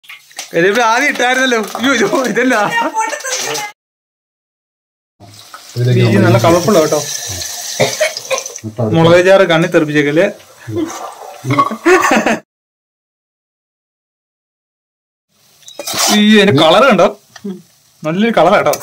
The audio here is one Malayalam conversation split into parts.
ഇതിപ്പോ ആദ്യം ഇട്ടായിരുന്നല്ലോ അയ്യോ ഇത് ഇതല്ല ഇതിലേക്ക് ഈ നല്ല കളർഫുൾ കേട്ടോ മുട്ട മുളക് ചാറ് കണ്ണി തെറിപ്പിച്ചേക്കല് ഈ അതിന്റെ കളർ കണ്ടോ നല്ലൊരു കളർ കേട്ടോ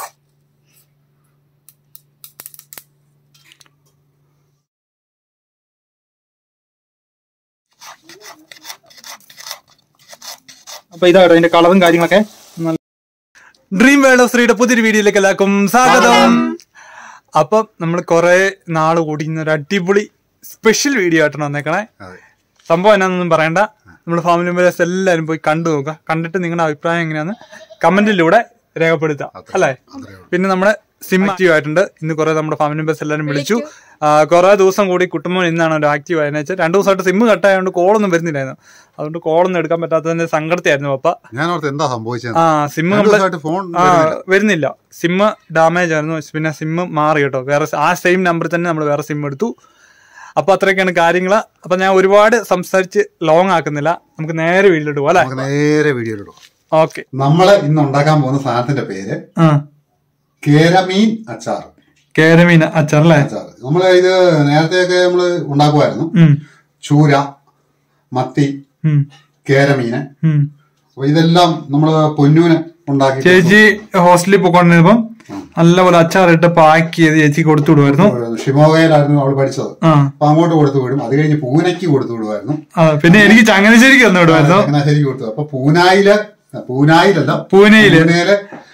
അപ്പൊ ഇതാട്ടോ അതിന്റെ കളറും കാര്യങ്ങളൊക്കെ ഡ്രീം വേൾഡ് ഓഫ് ശ്രീയുടെ പുതിയൊരു വീഡിയോയിലേക്ക് എല്ലാവർക്കും സ്വാഗതം അപ്പം നമ്മൾ കുറെ നാള് കൂടി ഇന്ന് ഒരു അടിപൊളി സ്പെഷ്യൽ വീഡിയോ ആയിട്ടാണ് വന്നേക്കണേ അതെ സംഭവം എന്നാന്നൊന്നും പറയണ്ട നമ്മൾ ഫാമിലി മെമ്പേഴ്സ് എല്ലാവരും പോയി കണ്ടു നോക്കുക കണ്ടിട്ട് നിങ്ങളുടെ അഭിപ്രായം എങ്ങനെയാന്ന് കമന്റിലൂടെ രേഖപ്പെടുത്താം അല്ലേ പിന്നെ നമ്മുടെ സിം ആക്റ്റീവ് ആയിട്ടുണ്ട് ഇന്ന് കുറെ നമ്മുടെ ഫാമിലി മെമ്പേഴ്സ് എല്ലാവരും വിളിച്ചു ആ, കുറെ ദിവസം കൂടി കുട്ടുമ്പോൾ ഇന്നാണ് ഒരു ആക്റ്റീവ് ആയെന്ന് വെച്ചാൽ രണ്ടു ദിവസമായിട്ട് സിം കട്ടായതുകൊണ്ട് കോളൊന്നും വരുന്നില്ലായിരുന്നു അതുകൊണ്ട് കോളൊന്നും എടുക്കാൻ പറ്റാത്തതിന്റെ സങ്കടത്തിയായിരുന്നു പപ്പ ഞാൻ ഓർത്ത് എന്താ സംഭവിച്ചത് ആ സിം രണ്ടു നമ്മള് ദിവസമായിട്ട് ഫോൺ ആ വരുന്നില്ല സിം ഡാമേജ് ആയിരുന്നു പിന്നെ സിം മാറി കേട്ടോ വേറെ ആ സെയിം നമ്പറിൽ തന്നെ നമ്മൾ വേറെ സിം എടുത്തു അപ്പൊ അത്രയൊക്കെയാണ് കാര്യങ്ങൾ അപ്പൊ ഞാൻ ഒരുപാട് സംസാരിച്ച് ലോങ് ആക്കുന്നില്ല നമുക്ക് നേരെ വീട്ടിലോട്ട് പോകാം അല്ലെ നമുക്ക് നേരെ വീഡിയോയിലിടും ഓക്കെ നമ്മള് ഇന്ന് ഉണ്ടാക്കാൻ പോകുന്ന സാധനത്തിന്റെ പേര് കേരമീൻ അച്ചാർ കേരമീൻ അച്ചാറല്ലേ അച്ചാർ നമ്മള് ഇത് നേരത്തെയൊക്കെ നമ്മള് ഉണ്ടാക്കുമായിരുന്നു ഉം, ചൂര മത്തി ഉം, കേരമീന് ഉം. അപ്പൊ ഇതെല്ലാം നമ്മള് പൊന്നൂന് ഉണ്ടാക്കി ചേച്ചി ഹോസ്റ്റലിൽ പോയിക്കൊണ്ടിരുന്നപ്പം നല്ലപോലെ അച്ചാറിട്ട് പാക്ക് ചെയ്ത് ചേച്ചി കൊടുത്തു വിടുമായിരുന്നു ഷിമോഗയിലായിരുന്നു അവള് പഠിച്ചത് ആ അപ്പൊ അങ്ങോട്ട് കൊടുത്തു വിടും അത് കഴിഞ്ഞ് പൂനയ്ക്ക് കൊടുത്തു വിടുമായിരുന്നു ആ, പിന്നെ എനിക്ക് ചങ്ങനാശ്ശേരിക്ക് വന്നു വിടുമായിരുന്നു ചങ്ങനാശ്ശേരിക്ക് കൊടുത്തു അപ്പൊ പൂനായില് പൂനായിലല്ല പൂനെയില് പൂനെയില്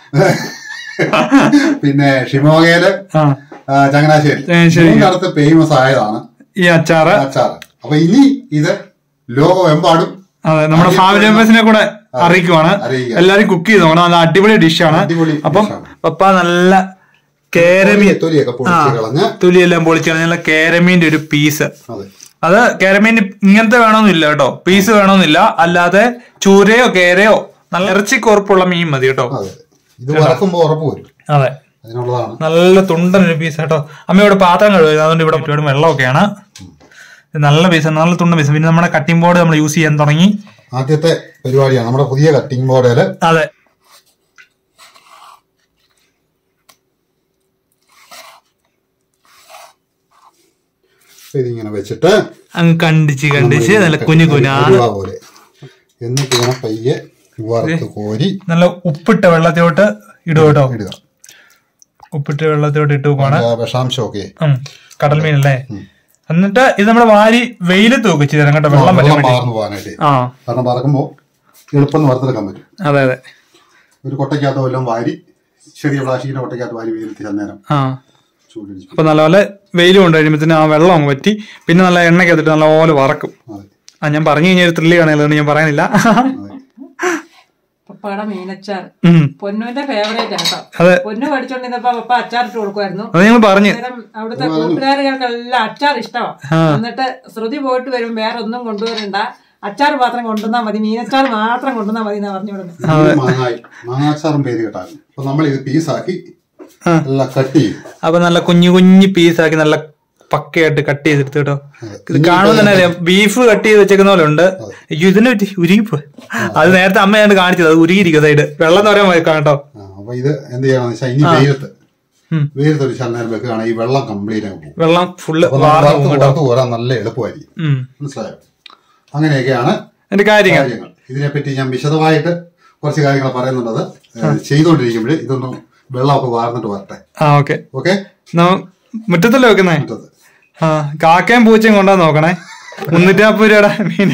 പിന്നെ ഷിമോഗയില് ആ ആ, ചങ്ങനാശ്ശേരി ചങ്ങനാശ്ശേരി. മൂന്നിടത്ത് ഫേമസ് ആയതാണ് ഈ അച്ചാറ് അച്ചാർ അപ്പൊ ഇനി ഇത് ലോകമെമ്പാടും അതെ നമ്മുടെ ഫാമിലി മെമ്പേഴ്സിനെ കൂടെ അറിയിക്കുവാണ് അറിയിക്കുക. എല്ലാരും കുക്ക് ചെയ്ത് നോക്കണം നല്ല അടിപൊളി ഡിഷാണ് അടിപൊളി അപ്പം dish ആണ്. പപ്പ നല്ല കേരമീൻ തൊലിയൊക്കെ പൊളിച്ച് കളഞ്ഞ് തുലിയെല്ലാം പൊളിച്ച് കളഞ്ഞ കേരമീന്റെ ഒരു പീസ് അതെ അത് കേരമീൻ ഇങ്ങനത്തെ വേണമെന്നില്ല കേട്ടോ പീസ് വേണമെന്നില്ല അല്ലാതെ ചൂരയോ കേരയോ നല്ല ഇറച്ചി കുറപ്പുള്ള മീൻ മതി കേട്ടോ അതെ ഇത് വറക്കുമ്പോ ഉറപ്പ് വരും അതെ അതിനുള്ളതാണ് നല്ല തുണ്ടൻ ഒരു പീസ് കേട്ടോ അമ്മ ഇവിടെ പാത്രം കഴുകുന്നത് അതുകൊണ്ട് ഇവിടെ ചുറ്റുപാടും വെള്ളമൊക്കെയാണ് ഇത് നല്ല പീസ് നല്ല തുണ്ട പീസ് പിന്നെ നമ്മുടെ കട്ടിംഗ് ബോർഡ് നമ്മൾ യൂസ് ചെയ്യാൻ തുടങ്ങി ആദ്യത്തെ പരിപാടിയാണ് നമ്മുടെ പുതിയ കട്ടിംഗ് ബോർഡില് അതെ ഇതിങ്ങനെ വെച്ചിട്ട് അങ്ങ് കണ്ടിച്ച് കണ്ടിച്ച് നല്ല കുഞ്ഞു കുഞ്ഞാ ഉരുള പോലെ എന്നിട്ട് ഇങ്ങനെ പയ്യെ വറുത്ത് കോരി നല്ല ഉപ്പിട്ട വെള്ളത്തിലോട്ട് ഇടുക കേട്ടോ ഇടുക ഉപ്പിട്ട വെള്ളത്തിലോട്ട് ഇട്ട് പോവാണ് ആ വിഷാംശമൊക്കെ ഉം. കടൽ മീനല്ലേ എന്നിട്ട് ഇത് നമ്മുടെ വാരി വെയിലത്ത് വെച്ച് തരാം കേട്ടോ വെള്ളം വരാൻ വെള്ളം വേണ്ടി പാർന്നു പോകാനായിട്ട് ആ കാരണം പറക്കുമ്പോ എളുപ്പം വറുത്തെടുക്കാൻ പറ്റും അതെ അതെ ഒരു കൊട്ടയ്ക്കകത്തോ എല്ലാം വാരി ചെറിയ പ്ലാസ്റ്റിക്കിന്റെ കൊട്ടയ്ക്കകത്ത് വാരി വെയിലത്ത് അന്നേരം ആ ചൂടിടിച്ചു അപ്പൊ നല്ലപോലെ വെയിൽ കൊണ്ട് കഴിയുമ്പത്തിന് ആ വെള്ളം അങ്ങ് പറ്റി പിന്നെ നല്ല എണ്ണയ്ക്കകത്തിട്ട് നല്ലപോലെ വറക്കും അതെ ആ ഞാൻ പറഞ്ഞു കഴിഞ്ഞാൽ ഒരു ത്രില്ല് കാണുന്നത് ഞാൻ പറയുന്നില്ല അതെ പപ്പയുടെ മീനച്ചാർ ഉം. പൊന്നുവിന്റെ ഫേവറേറ്റ് കേട്ടോ അതെ പൊന്നു പഠിച്ചോണ്ടിരുന്നപ്പോ പപ്പ അച്ചാർ ഇട്ട് കൊടുക്കുമായിരുന്നു അത് ഞങ്ങൾ പറഞ്ഞു അന്നേരം അവിടുത്തെ കൂട്ടുകാരികൾക്കെല്ലാം അച്ചാർ ഇഷ്ടമാണ് എന്നിട്ട് ശ്രുതി പോയിട്ട് വരും വേറെ ഒന്നും കൊണ്ടുവരണ്ട അച്ചാർ മാത്രം കൊണ്ടുവന്നാ മതി മീനച്ചാർ മാത്രം കൊണ്ടുവന്നാ മതി എന്നാ പറഞ്ഞു വിടുന്നത് ഇത് മാങ്ങായി മാങ്ങാച്ചാറും പേര് കേട്ടായിരുന്നു അപ്പൊ നമ്മൾ ഇത് പീസാക്കി എല്ലാം കട്ട് ചെയ്യും അപ്പൊ നല്ല കുഞ്ഞു കുഞ്ഞു പീസാക്കി നല്ല പക്കയായിട്ട് കട്ട് ചെയ്തെടുത്ത് കേട്ടോ ഇത് കാണുമ്പോൾ തന്നെ അറിയാം ബീഫ് കട്ട് ചെയ്ത് വെച്ചേക്കുന്ന പോലെ ഉണ്ട് അയ്യോ ഇതിനെ പറ്റി ഉരുകിപ്പോ അത് നേരത്തെ അമ്മയാണ് കാണിച്ചത് അത് ഉരുകിയിരിക്കും സൈഡ് വെള്ളം എന്ന് പറയാൻ പോയി കേട്ടോ ആ, അപ്പൊ ഇത് എന്ത് ചെയ്യണമെന്ന് വെച്ചാൽ ഇനി വെയിലത്ത് ഉം. വെയിലത്ത് ഒരു ശകലം നേരം വെക്കുകയാണെങ്കിൽ ഈ വെള്ളം കംപ്ലീറ്റ് ആയി പോകും വെള്ളം ഫുള്ള് അപ്പൊ നമ്മൾ വറുത്ത് പുറത്ത് പോരാൻ നല്ല എളുപ്പമായിരിക്കും ഉം മനസ്സിലായോ അങ്ങനെയൊക്കെയാണ് എന്റെ കാര്യങ്ങൾ കാര്യങ്ങൾ ഇതിനെപ്പറ്റി ഞാൻ വിശദമായിട്ട് കുറച്ച് കാര്യങ്ങൾ പറയുന്നുള്ളത് ചെയ്തുകൊണ്ടിരിക്കുമ്പോൾ ഇതൊന്നും വെള്ളമൊക്കെ വാർന്നിട്ട് വരട്ടെ ആ ഓക്കെ ഓക്കെ മുറ്റത്തല്ലേ വെക്കുന്നേ മറ്റത് ആ കാക്കയും പൂച്ചയും കൊണ്ടാ നോക്കണേ മുന്നൂറ്റി നാൽപ്പത് രൂപയുടെ മീന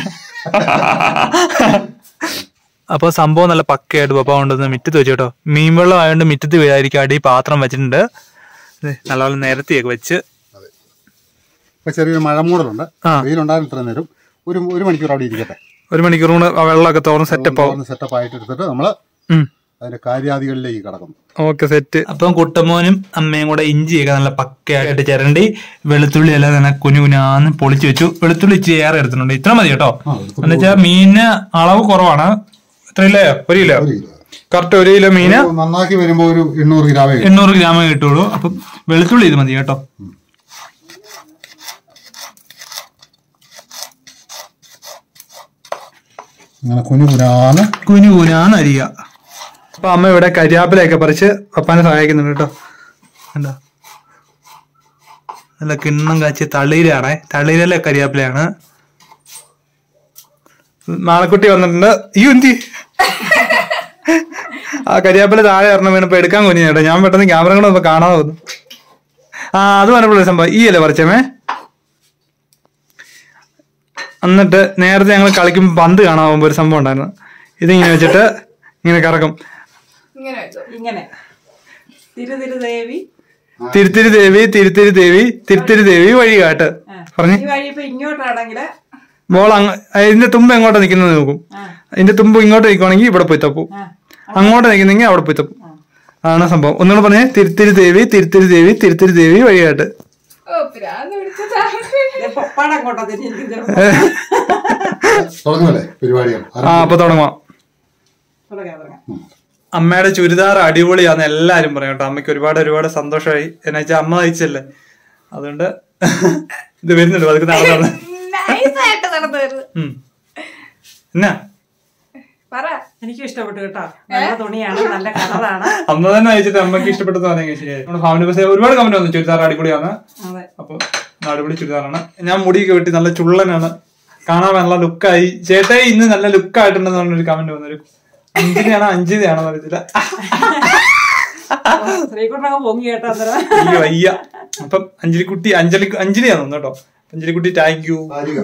അപ്പൊ സംഭവം നല്ല പക്കയായിട്ട് പപ്പ കൊണ്ടുവന്ന് മിറ്റത്ത് വെച്ചു കേട്ടോ മീൻ വെള്ളം ആയതുകൊണ്ട് മിറ്റത്ത് വീഴായിരിക്കും അടി പാത്രം വെച്ചിട്ടുണ്ട് ദേ, നല്ലപോലെ നിരത്തിയൊക്കെ വെച്ച് ഇപ്പൊ ചെറിയൊരു മഴ മൂടലുണ്ട് ആ. വെയിലുണ്ടായിരുന്നു ഇത്ര നേരം ഒരു ഒരു മണിക്കൂർ അവിടെ ഇരിക്കട്ടെ ഒരു മണിക്കൂർ കൊണ്ട് ആ വെള്ളമൊക്കെ തുറന്ന് സെറ്റപ്പ് ആവും സെറ്റപ്പ് ആയിട്ട് എടുത്തിട്ട് നമ്മള് അതിന്റെ കാര്യാദികളിലേക്ക് കടക്കുന്നു ഓക്കെ സെറ്റ് അപ്പം കുട്ടമോനും അമ്മയും കൂടെ ഇഞ്ചിയൊക്കെ നല്ല പക്കയായിട്ട് ചിരണ്ടി വെളുത്തുള്ളി എല്ലാം തന്നെ കുഞ്ഞു കുഞ്ഞാന്ന് പൊളിച്ചു വെച്ചു വെളുത്തുള്ളി ഇച്ചിരി ഏറെ എടുത്തിട്ടുണ്ട് ഇത്ര മതി കേട്ടോ ആ, വെളുത്തുള്ളി എന്നുവെച്ചാൽ മീനിന് അളവ് കുറവാണ് എത്ര കിലോ ഒരു കിലോ ഒരു കിലോ കറക്റ്റ് ഒരു കിലോ മീന് അപ്പൊ നന്നാക്കി വരുമ്പോ ഒരു എണ്ണൂറ് ഗ്രാമേ കിട്ടും. എണ്ണൂറ് ഗ്രാമേ കിട്ടുള്ളൂ അപ്പം വെളുത്തുള്ളി ഇത് മതി കേട്ടോ ഇങ്ങനെ കുഞ്ഞു കുനാന്ന് കുനു കുനാന്ന് അരിയുക അപ്പൊ അമ്മ ഇവിടെ കരിയാപ്പിലയൊക്കെ പറിച്ച് പപ്പാനെ സഹായിക്കുന്നുണ്ട് കേട്ടോ എന്താ നല്ല കിണ്ണം കാച്ചി തളിയിലാണേ തളിയിലെ കരിയാപ്പിലയാണ് നാളെക്കുട്ടി വന്നിട്ടുണ്ട് ഈ എന്തി ആ കരിയാപ്പില താഴെ ഇറങ്ങണം വീണപ്പോ എടുക്കാൻ കുഞ്ഞു കേട്ടോ ഞാൻ പെട്ടെന്ന് ക്യാമറ കൂടെ ഒന്ന് കാണാതെ വന്നു ആ അത് പറഞ്ഞപ്പോഴൊരു സംഭവം ഈ അല്ലേ പറിച്ചമേ എന്നിട്ട് നേരത്തെ ഞങ്ങൾ കളിക്കുമ്പോൾ പന്ത് കാണാൻ പോകുമ്പോൾ ഒരു സംഭവം ഉണ്ടായിരുന്നു ഇതിങ്ങനെ വെച്ചിട്ട് ഇങ്ങനെ കറക്കും ഇങ്ങനെ വെച്ചോ ഇങ്ങനെ തിരുതിരു ദേവി തിരുത്തിരി ദേവി തിരുത്തിരി ദേവി തിരുത്തിരി ദേവി വഴികാട്ട് ആ. പറഞ്ഞു ഈ വഴി ഇപ്പൊ ഇങ്ങോട്ടാണെങ്കിൽ ബോൾ അങ്ങ് ഇതിന്റെ തുമ്പ് എങ്ങോട്ടാ നിൽക്കുന്നത് നോക്കും ആ. ഇതിന്റെ തുമ്പ് ഇങ്ങോട്ട് നിൽക്കുവാണെങ്കിൽ ഇവിടെ പോയി തപ്പും ആ. അങ്ങോട്ട് നിൽക്കുന്നെങ്കിൽ അവിടെ പോയി തപ്പും ആണ് സംഭവം ഒന്നുകൂടെ പറഞ്ഞേ തിരുത്തിരി ദേവി തിരുത്തിരി ദേവി തിരുത്തിരി ദേവി വഴികാട്ട് ഓ പ്രാന്ത് പിടിച്ചതാ ഇത് പപ്പാടെ അങ്ങോട്ടാ തിരിഞ്ഞിരിക്കുന്നത് തുടങ്ങുമല്ലേ പരിപാടികൾ ആ അപ്പൊ തുടങ്ങാം തുടങ്ങാം തുടങ്ങാം അമ്മയുടെ ചുരിദാർ അടിപൊളിയാന്ന് എല്ലാരും പറയും കേട്ടോ അമ്മയ്ക്ക് ഒരുപാട് ഒരുപാട് സന്തോഷമായി എന്നാ വെച്ചാൽ അമ്മ തയ്ച്ചല്ലേ അതുകൊണ്ട് ഇത് വരുന്നുണ്ട് അതൊക്കെ നടന്നാണ് നൈസായിട്ട് നടന്നു വരുന്നത് ഉം. എന്നാ പറ എനിക്കും ഇഷ്ടപ്പെട്ടു കേട്ടോ നല്ല തുണിയാണ് നല്ല കളറാണ് അമ്മ തന്നെ അയച്ചിട്ട് അമ്മയ്ക്ക് ഇഷ്ടപ്പെട്ടെന്ന് പറഞ്ഞെങ്കിൽ ശരിയായി നമ്മുടെ ഫാമിലി ബസ് ഒരുപാട് കമന്റ് വന്നു ചുരിദാർ അടിപൊളിയാണ് അതെ അപ്പൊ അടിപൊളി ചുരിദാറാണ് ഞാൻ മുടിയൊക്കെ വെട്ടി നല്ല ചുള്ളനാണ് കാണാൻ നല്ല ലുക്കായി ചേട്ടായി ഇന്ന് നല്ല ലുക്കായിട്ടുണ്ടെന്ന് പറഞ്ഞൊരു കമന്റ് വന്നൊരു അഞ്ചിനെയാണോ അഞ്ചിനെയാണോ അറിയത്തില്ല ശ്രീകുട്ടനൊക്കെ പൊങ്ങി കേട്ടോ അന്നേരം അയ്യോ അയ്യ അപ്പം അഞ്ജലിക്കുട്ടി അഞ്ജലി അഞ്ജലിയാന്ന് തോന്നുന്നു കേട്ടോ അഞ്ജലിക്കുട്ടി താങ്ക് യു വാരിക.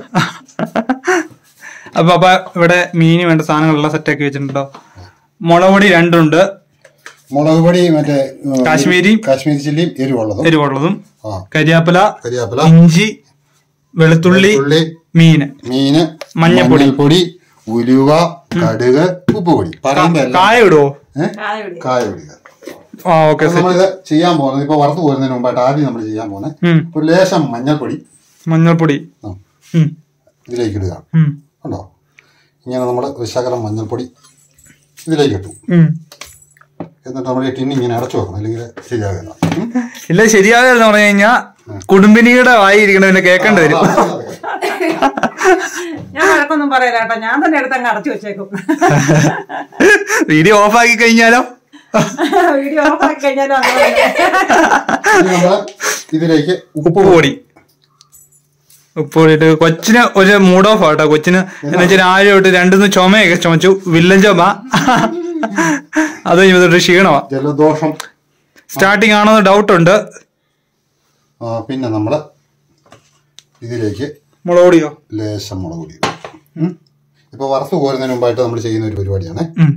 അപ്പൊ അപ്പൊ ഇവിടെ മീന് വേണ്ട സാധനങ്ങളെല്ലാം സെറ്റ് ആക്കി വെച്ചിട്ടുണ്ടോ മുളക് പൊടി രണ്ടുണ്ട് മുളക് പൊടി മറ്റേ ഉം, കാശ്മീരി കാശ്മീരി ചില്ലിയും എരിവുള്ളതും എരിവുള്ളതും ആ കരിയാപ്പില കരിയാപ്പില ഇഞ്ചി വെളുത്തുള്ളി ഉള്ളി മീന് മീന് മഞ്ഞപ്പൊടി. മഞ്ഞൾപ്പൊടി ഉലുവ കടുക് ഉപ്പുപൊടി പറയുമ്പോ എല്ലാം കായ ഇടുവോ ഏ? കായ പിടി കായ പൊടിക ആ ഓക്കെ അപ്പൊ നമ്മളിത് ചെയ്യാൻ പോകുന്നത് ഇപ്പൊ വറുത്ത് പോരുന്നതിന് മുമ്പായിട്ട് ആദ്യം നമ്മൾ ചെയ്യാൻ പോകുന്നത് ഉം ഒരു ലേശം മഞ്ഞൾപ്പൊടി മഞ്ഞൾപ്പൊടി ആ, ഉം ഇതിലേക്ക് ഇടുക ഉം കണ്ടോ ഇങ്ങനെ നമ്മൾ ഒരു ശകലം മഞ്ഞൾപ്പൊടി ഇതിലേക്ക് ഇട്ടു ഉം എന്നിട്ട് നമ്മൾ ഈ ടിന്ന് ഇങ്ങനെ അടച്ചു വെക്കണം അല്ലെങ്കിൽ ശരിയാകില്ല ഉം. ഇല്ല ശരിയാകെന്ന് പറഞ്ഞു കഴിഞ്ഞാ കുടുംബിനിയുടെ വായി ഇരിക്കണതിനെ കേൾക്കേണ്ടി വരും ആ, അതെ, അതെ. ഞാൻ വഴക്കൊന്നും പറയില്ല കേട്ടോ ഞാൻ തന്നെ എടുത്ത് അങ്ങ് അടച്ചു വെച്ചേക്കും വീഡിയോ ഓഫ് ആക്കി കഴിഞ്ഞാലോ വീഡിയോ ഓഫ് ആക്കി കഴിഞ്ഞാലും അങ്ങനെ ഇനി നമ്മള് ഇതിലേക്ക് ഉപ്പ് ഉപ്പ് പൊടി ഉപ്പ് പൊടിയിട്ട് കൊച്ചിന് ഒരു മൂഡ് ഓഫ് ആട്ടോ കൊച്ചിന് എന്ന് വെച്ചാൽ രാവിലെ തൊട്ട് രണ്ടുമൂന്ന് ചുമയൊക്കെ ചുമച്ചു വില്ലൻ ചുമ അത് കഴിഞ്ഞിട്ട് ക്ഷീണമാ ജലദോഷം സ്റ്റാർട്ടിങ് ആണെന്ന് ഡൗട്ട് ഉണ്ട് ആ, പിന്നെ നമ്മള് ഇതിലേക്ക് മുളക് പൊടിയോ ലേശം മുളക് പൊടി ഇടും. ഉം. ഇപ്പൊ വറുത്ത് കോരുന്നതിന് മുമ്പായിട്ട് നമ്മൾ ചെയ്യുന്ന ഒരു പരിപാടിയാണ് ഉം.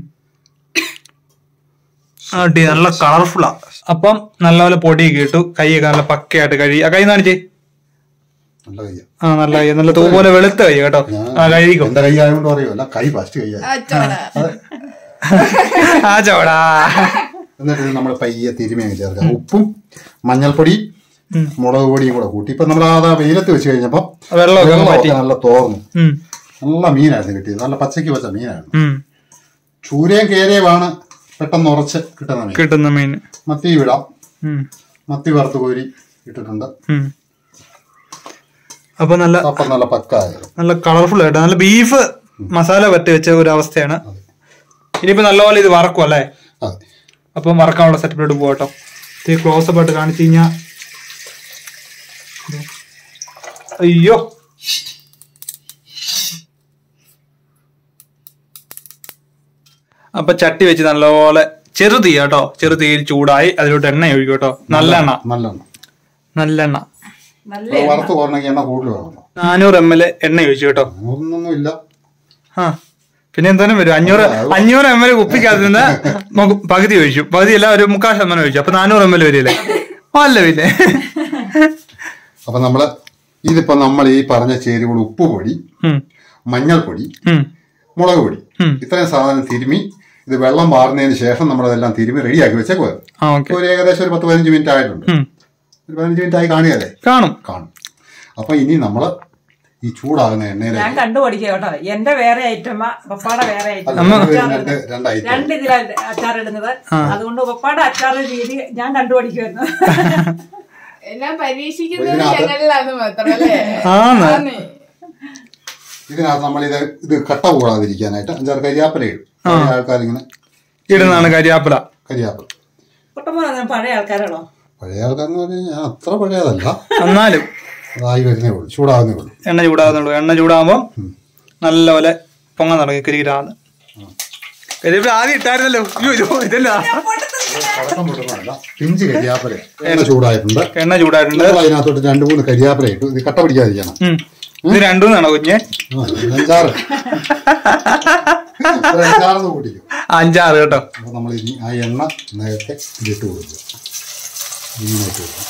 അടി നല്ല കളർഫുള്ളാ അപ്പം നല്ലപോലെ പൊടിയൊക്കെ ഇട്ടു കൈയൊക്കെ നല്ല പക്കയായിട്ട് കഴുകി ആ കൈ കാണിച്ചേ നല്ല കയ്യ ആ നല്ല കൈ നല്ല തൂ പോലെ വെളുത്ത കൈ കേട്ടോ ആ കഴുകിക്കോ എന്റെ കൈ ആയതുകൊണ്ട് അറിയുമല്ല കൈ ഫസ്റ്റ് കൈ അച്ചോടാ ആ ചോടാ എന്നിട്ട് ഇത് നമ്മൾ പയ്യെ തിരുമി അങ്ങ് ചേർക്കാം ഉപ്പും മഞ്ഞൾപ്പൊടി മുളക് പൊടിയും കൂടെ കൂട്ടി ഇപ്പൊ നമ്മൾ ആ വെയിലത്ത് വെച്ച് കഴിഞ്ഞപ്പോ വെള്ളമൊക്കെ അങ്ങ് വെള്ളമൊക്കെ നല്ല തോർന്നു ഉം നല്ല മീനായിരുന്നു കിട്ടിയത് നല്ല പച്ചയ്ക്ക് വെച്ച മീനായിരുന്നു ഉം ചൂരയും കേരയുമാണ് പെട്ടെന്ന് ഉറച്ച് കിട്ടുന്ന മീൻ കിട്ടുന്ന മീൻ മത്തി വിടാം ഉം മത്തി വറുത്ത് കോരി ഇട്ടിട്ടുണ്ട് ഉം അപ്പൊ നല്ല അപ്പം നല്ല പക്കായത് നല്ല കളർഫുൾ ആയിട്ട് നല്ല ബീഫ് മസാല പറ്റി വെച്ച ഒരു അവസ്ഥയാണ് ഇനിയിപ്പോ നല്ലപോലെ ഇത് വറക്കും അല്ലേ അതെ അപ്പം വറക്കാനുള്ള സെറ്റപ്പിലോട്ട് പോകട്ടോ ഇത് ക്ലോസപ്പ് ആയിട്ട് കാണിച്ചു കഴിഞ്ഞാ അയ്യോ അപ്പൊ ചട്ടി വെച്ച് നല്ലപോലെ ചെറുതീ കേട്ടോ ചെറുതീയിൽ ചൂടായി അതിലോട്ട് എണ്ണ ഒഴിക്കും കേട്ടോ നല്ലെണ്ണ നല്ലെണ്ണ നല്ലെണ്ണ നല്ല ഇപ്പൊ വറുത്ത് കോരണമെങ്കിൽ എണ്ണ കൂടുതൽ വേണമല്ലോ നാനൂറ് എം എൽ എണ്ണ ഒഴിച്ചു കേട്ടോ ഒന്നൊന്നും ഇല്ല ആ പിന്നെ എന്തായാലും വരും അഞ്ഞൂറ് അഞ്ഞൂറ് എം എൽ കുപ്പിക്കകത്ത് നിന്ന് നമുക്ക് പകുതി ഒഴിച്ചു പകുതി അല്ല ഒരു മുക്കാൽ ശതമാനം ഒഴിച്ചു അപ്പൊ നാനൂറ് എം എൽ വരില്ലേ അല്ല പിന്നെ അപ്പൊ നമ്മള് ഇതിപ്പോ നമ്മൾ ഈ പറഞ്ഞ ചേരുവകൾ ഉപ്പ് പൊടി ഉം, മഞ്ഞൾപ്പൊടി ഉം, മുളക് പൊടി ഉം. ഇത്രയും സാധനം തിരുമി ഇത് വെള്ളം മാറുന്നതിന് ശേഷം നമ്മളതെല്ലാം തിരുമി റെഡിയാക്കി വെച്ചേക്കുവാ ആ ഓക്കെ ഒരു ഏകദേശം ഒരു പത്ത് പതിനഞ്ച് മിനിറ്റ് ആയിട്ടുണ്ട് ഒരു പതിനഞ്ച് മിനിറ്റ് ആയി കാണുകയല്ലേ കാണും കാണും അപ്പൊ ഇനി നമ്മള് ഈ ചൂടാകുന്ന ഞാൻ എണ്ണയിലേക്ക് കണ്ടുപിടിക്കുക കേട്ടോ എന്റെ വേറെ ഐറ്റമ പപ്പാടെ വേറെ ഐറ്റം അല്ല, രണ്ട് രണ്ട് ഐറ്റം രണ്ട് ഇതിലാണ് അച്ചാർ ഇടുന്നത് അതുകൊണ്ട് പപ്പാടെ അച്ചാർ രീതി ഞാൻ കണ്ടുപിടിക്കുമായിരുന്നു എല്ലാം പരീക്ഷിക്കുന്നത് ഞങ്ങളിലാന്ന് മാത്രം അല്ലേ ആന്ന് ആന്ന്. ഇതിനകത്ത് നമ്മൾ ഇത് ഇത് കട്ട കൂടാതിരിക്കാനായിട്ട് അഞ്ചാറ് കരിയാപ്പല ഇടും പഴയ ആൾക്കാരിങ്ങനെ ഇടുന്നതാണ് കരിയാപ്പില കരിയാപ്പല കുട്ടമ്മ പഴയ ആൾക്കാരാണോ പഴയ ആൾക്കാരെന്ന് പറഞ്ഞു കഴിഞ്ഞാൽ അത്ര പഴയതല്ല എന്നാലും അതായി വരുന്നേ ഉള്ളൂ ചൂടാവുന്നേ ഉള്ളൂ എണ്ണ ചൂടാകുന്നുള്ളൂ എണ്ണ ചൂടാകുമ്പോൾ നല്ലപോലെ പൊങ്ങാൻ തുടങ്ങി കിരികിരാന്ന് കരിയാപ്പില ആദ്യം ഇട്ടായിരുന്നല്ലോ അയ്യോ ഇത് ഇതല്ല പടക്കം പൊട്ടുന്നതല്ല പിഞ്ച് കരിയാപ്പല എണ്ണ ചൂടായിട്ടുണ്ട് എണ്ണ ചൂടായിട്ടുണ്ട് നമ്മൾ അതിനകത്തോട്ട് രണ്ട് മൂന്ന് കരിയാപ്പല ഇട്ടു ഇത് കട്ട പിടിക്കാതിരിക്കണം ഉം. ഇത് രണ്ടുമെന്നാണോ കുഞ്ഞെ ആ, ഇത് അഞ്ചാറ് ഒരു അഞ്ചാറെന്ന് കൂട്ടിക്കും അഞ്ചാറ് കേട്ടോ അപ്പോൾ നമ്മൾ ഇനി ആ എണ്ണ നേരത്തെ ഇതിട്ട് കൊടുക്കുക ഇങ്ങനെ ഇട്ട് കൊടുക്കാം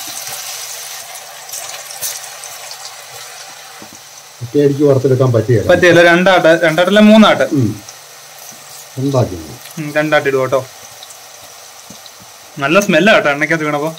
ഒറ്റയടിക്ക് വറുത്തെടുക്കാൻ പറ്റിയല്ല പറ്റിയല്ല രണ്ടാട്ട് രണ്ടാട്ടല്ല മൂന്നാട്ട് ഉം. എന്താക്കി ഉം, രണ്ടാട്ട് ഇടുക കേട്ടോ നല്ല സ്മെല്ല കേട്ടോ എണ്ണയ്ക്കകത്ത് വീണപ്പോ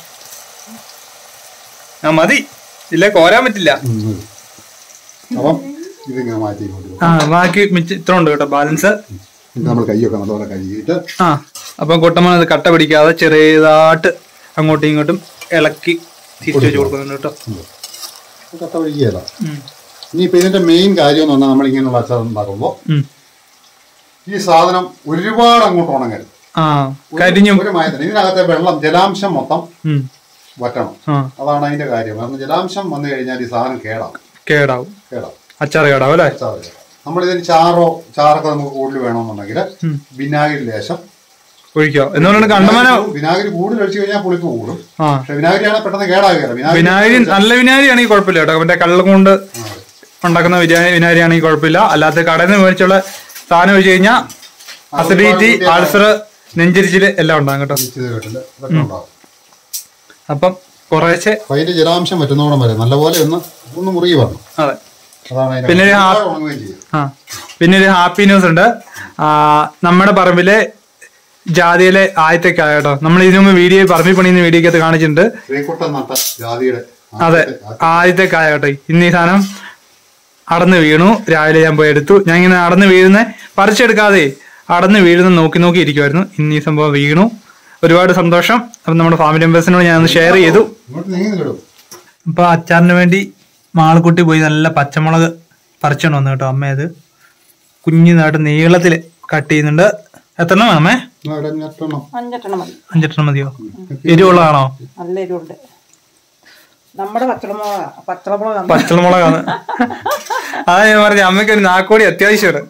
ആ മതി ഇല്ല കോരാൻ പറ്റില്ല അപ്പം ഇതിങ്ങനെ മാറ്റി കൊണ്ടുപോകും ആ ബാക്കി മിച്ച ഇത്ര ഉണ്ട് കേട്ടോ ബാലൻസ് ഇത് നമ്മൾ കൈയൊക്കെ നല്ലപോലെ കഴുകിയിട്ട് ആ അപ്പം കൊട്ടമ്മ അത് കട്ട പിടിക്കാതെ ചെറിയതായിട്ട് അങ്ങോട്ടും ഇങ്ങോട്ടും ഇളക്കി തിരിച്ചു വെച്ച് കൊടുക്കുന്നുണ്ട് കേട്ടോ കട്ട പിടിക്കുകയല്ല ഉം. ഇനിയിപ്പോൾ ഇതിന്റെ മെയിൻ കാര്യം എന്ന് പറഞ്ഞാൽ നമ്മൾ ഇങ്ങനെയുള്ള അച്ചാർ ഉണ്ടാക്കുമ്പോൾ ഉം. ഈ സാധനം ഒരുപാട് അങ്ങോട്ട് ഉണങ്ങരുത് ആ കരിഞ്ഞും ഒരു മയത്തിന് ഇതിനകത്തെ വെള്ളം ജലാംശം മൊത്തം ഉം. വറ്റണം ആ അതാണ് അതിന്റെ കാര്യം കാരണം ജലാംശം വന്നു കഴിഞ്ഞാൽ ഈ സാധനം കേടാവും കേടാവും കേടാവും അച്ചാർ കേടാവും അല്ലേ അച്ചാർ കേടാവും നമ്മളിതിന് ചാറോ ചാറൊക്കെ നമുക്ക് കൂടുതൽ വേണമെന്നുണ്ടെങ്കിൽ ഉം. വിനാഗിരി ലേശം ഒഴിക്കോ എന്നുകൊണ്ട് കണ്ടമാന വിനാഗിരി കൂടുതൽ ഒഴിച്ചു കഴിഞ്ഞാൽ പുളിപ്പ് കൂടും ആ പക്ഷെ വിനാഗിരിയാണ് പെട്ടെന്ന് കേടാകുകയല്ല വിനാഗിരി വിനാഗിരി നല്ല വിനാഗിരി ആണെങ്കിൽ കുഴപ്പമില്ല കേട്ടോ മറ്റേ കള്ളം കൊണ്ട് ഉണ്ടാക്കുന്ന വിനാഗിരി വിനാഗിരി ആണെങ്കിൽ കുഴപ്പമില്ല അല്ലാത്ത കടയിൽ നിന്ന് മേടിച്ചുള്ള സാധനം ഒഴിച്ചു കഴിഞ്ഞാൽ അസിഡിറ്റി അൾസർ നെഞ്ചരിച്ചില് എല്ലാം ഉണ്ടാകും കേട്ടോ ഇത് കേട്ടില്ല ഇതൊക്കെ ഉണ്ടാവും അപ്പം കുറേശ്ശെ അപ്പൊ അതിന്റെ ജലാംശം പറ്റുന്നോളം വരെ നല്ലപോലെ ഒന്ന് ഒന്ന് മുറുകി വരണം അതെ അതാണ് അതിന്റെ പിന്നെ ഒരു കാര്യം. ഹാ- ഒരുപാട് ഉണങ്ങുകയും ചെയ്യും ആ പിന്നെ ഒരു ഹാപ്പി ന്യൂസ് ഉണ്ട് ആ, നമ്മുടെ പറമ്പിലെ ജാതിയിലെ ആദ്യത്തെ കായ കേട്ടോ നമ്മൾ ഇതിനു മുമ്പ് വീഡിയോ പറമ്പിൽ പണിയുന്ന വീഡിയോക്കകത്ത് കാണിച്ചിട്ടുണ്ട് ശ്രീകുട്ടൻ നട്ട ജാതിയുടെ അതെ ആദ്യത്തെ- ആദ്യത്തെ കായ കേട്ടോ ഇന്ന് ഈ സാധനം അടന്ന് വീണു രാവിലെ ഞാൻ പോയി എടുത്തു ഞാൻ ഇങ്ങനെ അടന്ന് വീഴുന്ന പറിച്ചെടുക്കാതെ അടന്ന് വീഴുന്ന നോക്കി നോക്കി ഇരിക്കുമായിരുന്നു ഇന്ന് ഈ സംഭവം വീണു ഒരുപാട് സന്തോഷം അപ്പം നമ്മുടെ ഫാമിലി മെമ്പേഴ്സിനോട് ഞാൻ ഒന്ന് ഷെയർ ചെയ്തു ഇങ്ങോട്ട് നീങ്ങുന്നിടും അപ്പൊ അച്ചാറിന് വേണ്ടി മാളക്കുട്ടി പോയി നല്ല പച്ചമുളക് പറിച്ചോണ്ട് വന്നു കേട്ടോ അമ്മ അത് കുഞ്ഞിനായിട്ട് നീളത്തിൽ കട്ട് ചെയ്യുന്നുണ്ട് എത്ര എണ്ണം വേണമേ ഞെട്ടണം അഞ്ചെട്ടെണ്ണം മതി അഞ്ചെണ്ണം മതിയോ എരിവുള്ളതാണോ നല്ല എരിവുണ്ട് നമ്മുടെ പച്ചളമുളക പച്ചളമുളക പച്ചമുളകാണ് അതാ ഞാൻ പറഞ്ഞ അമ്മയ്ക്ക് ഒരു നാക്കോടി അത്യാവശ്യമാണ്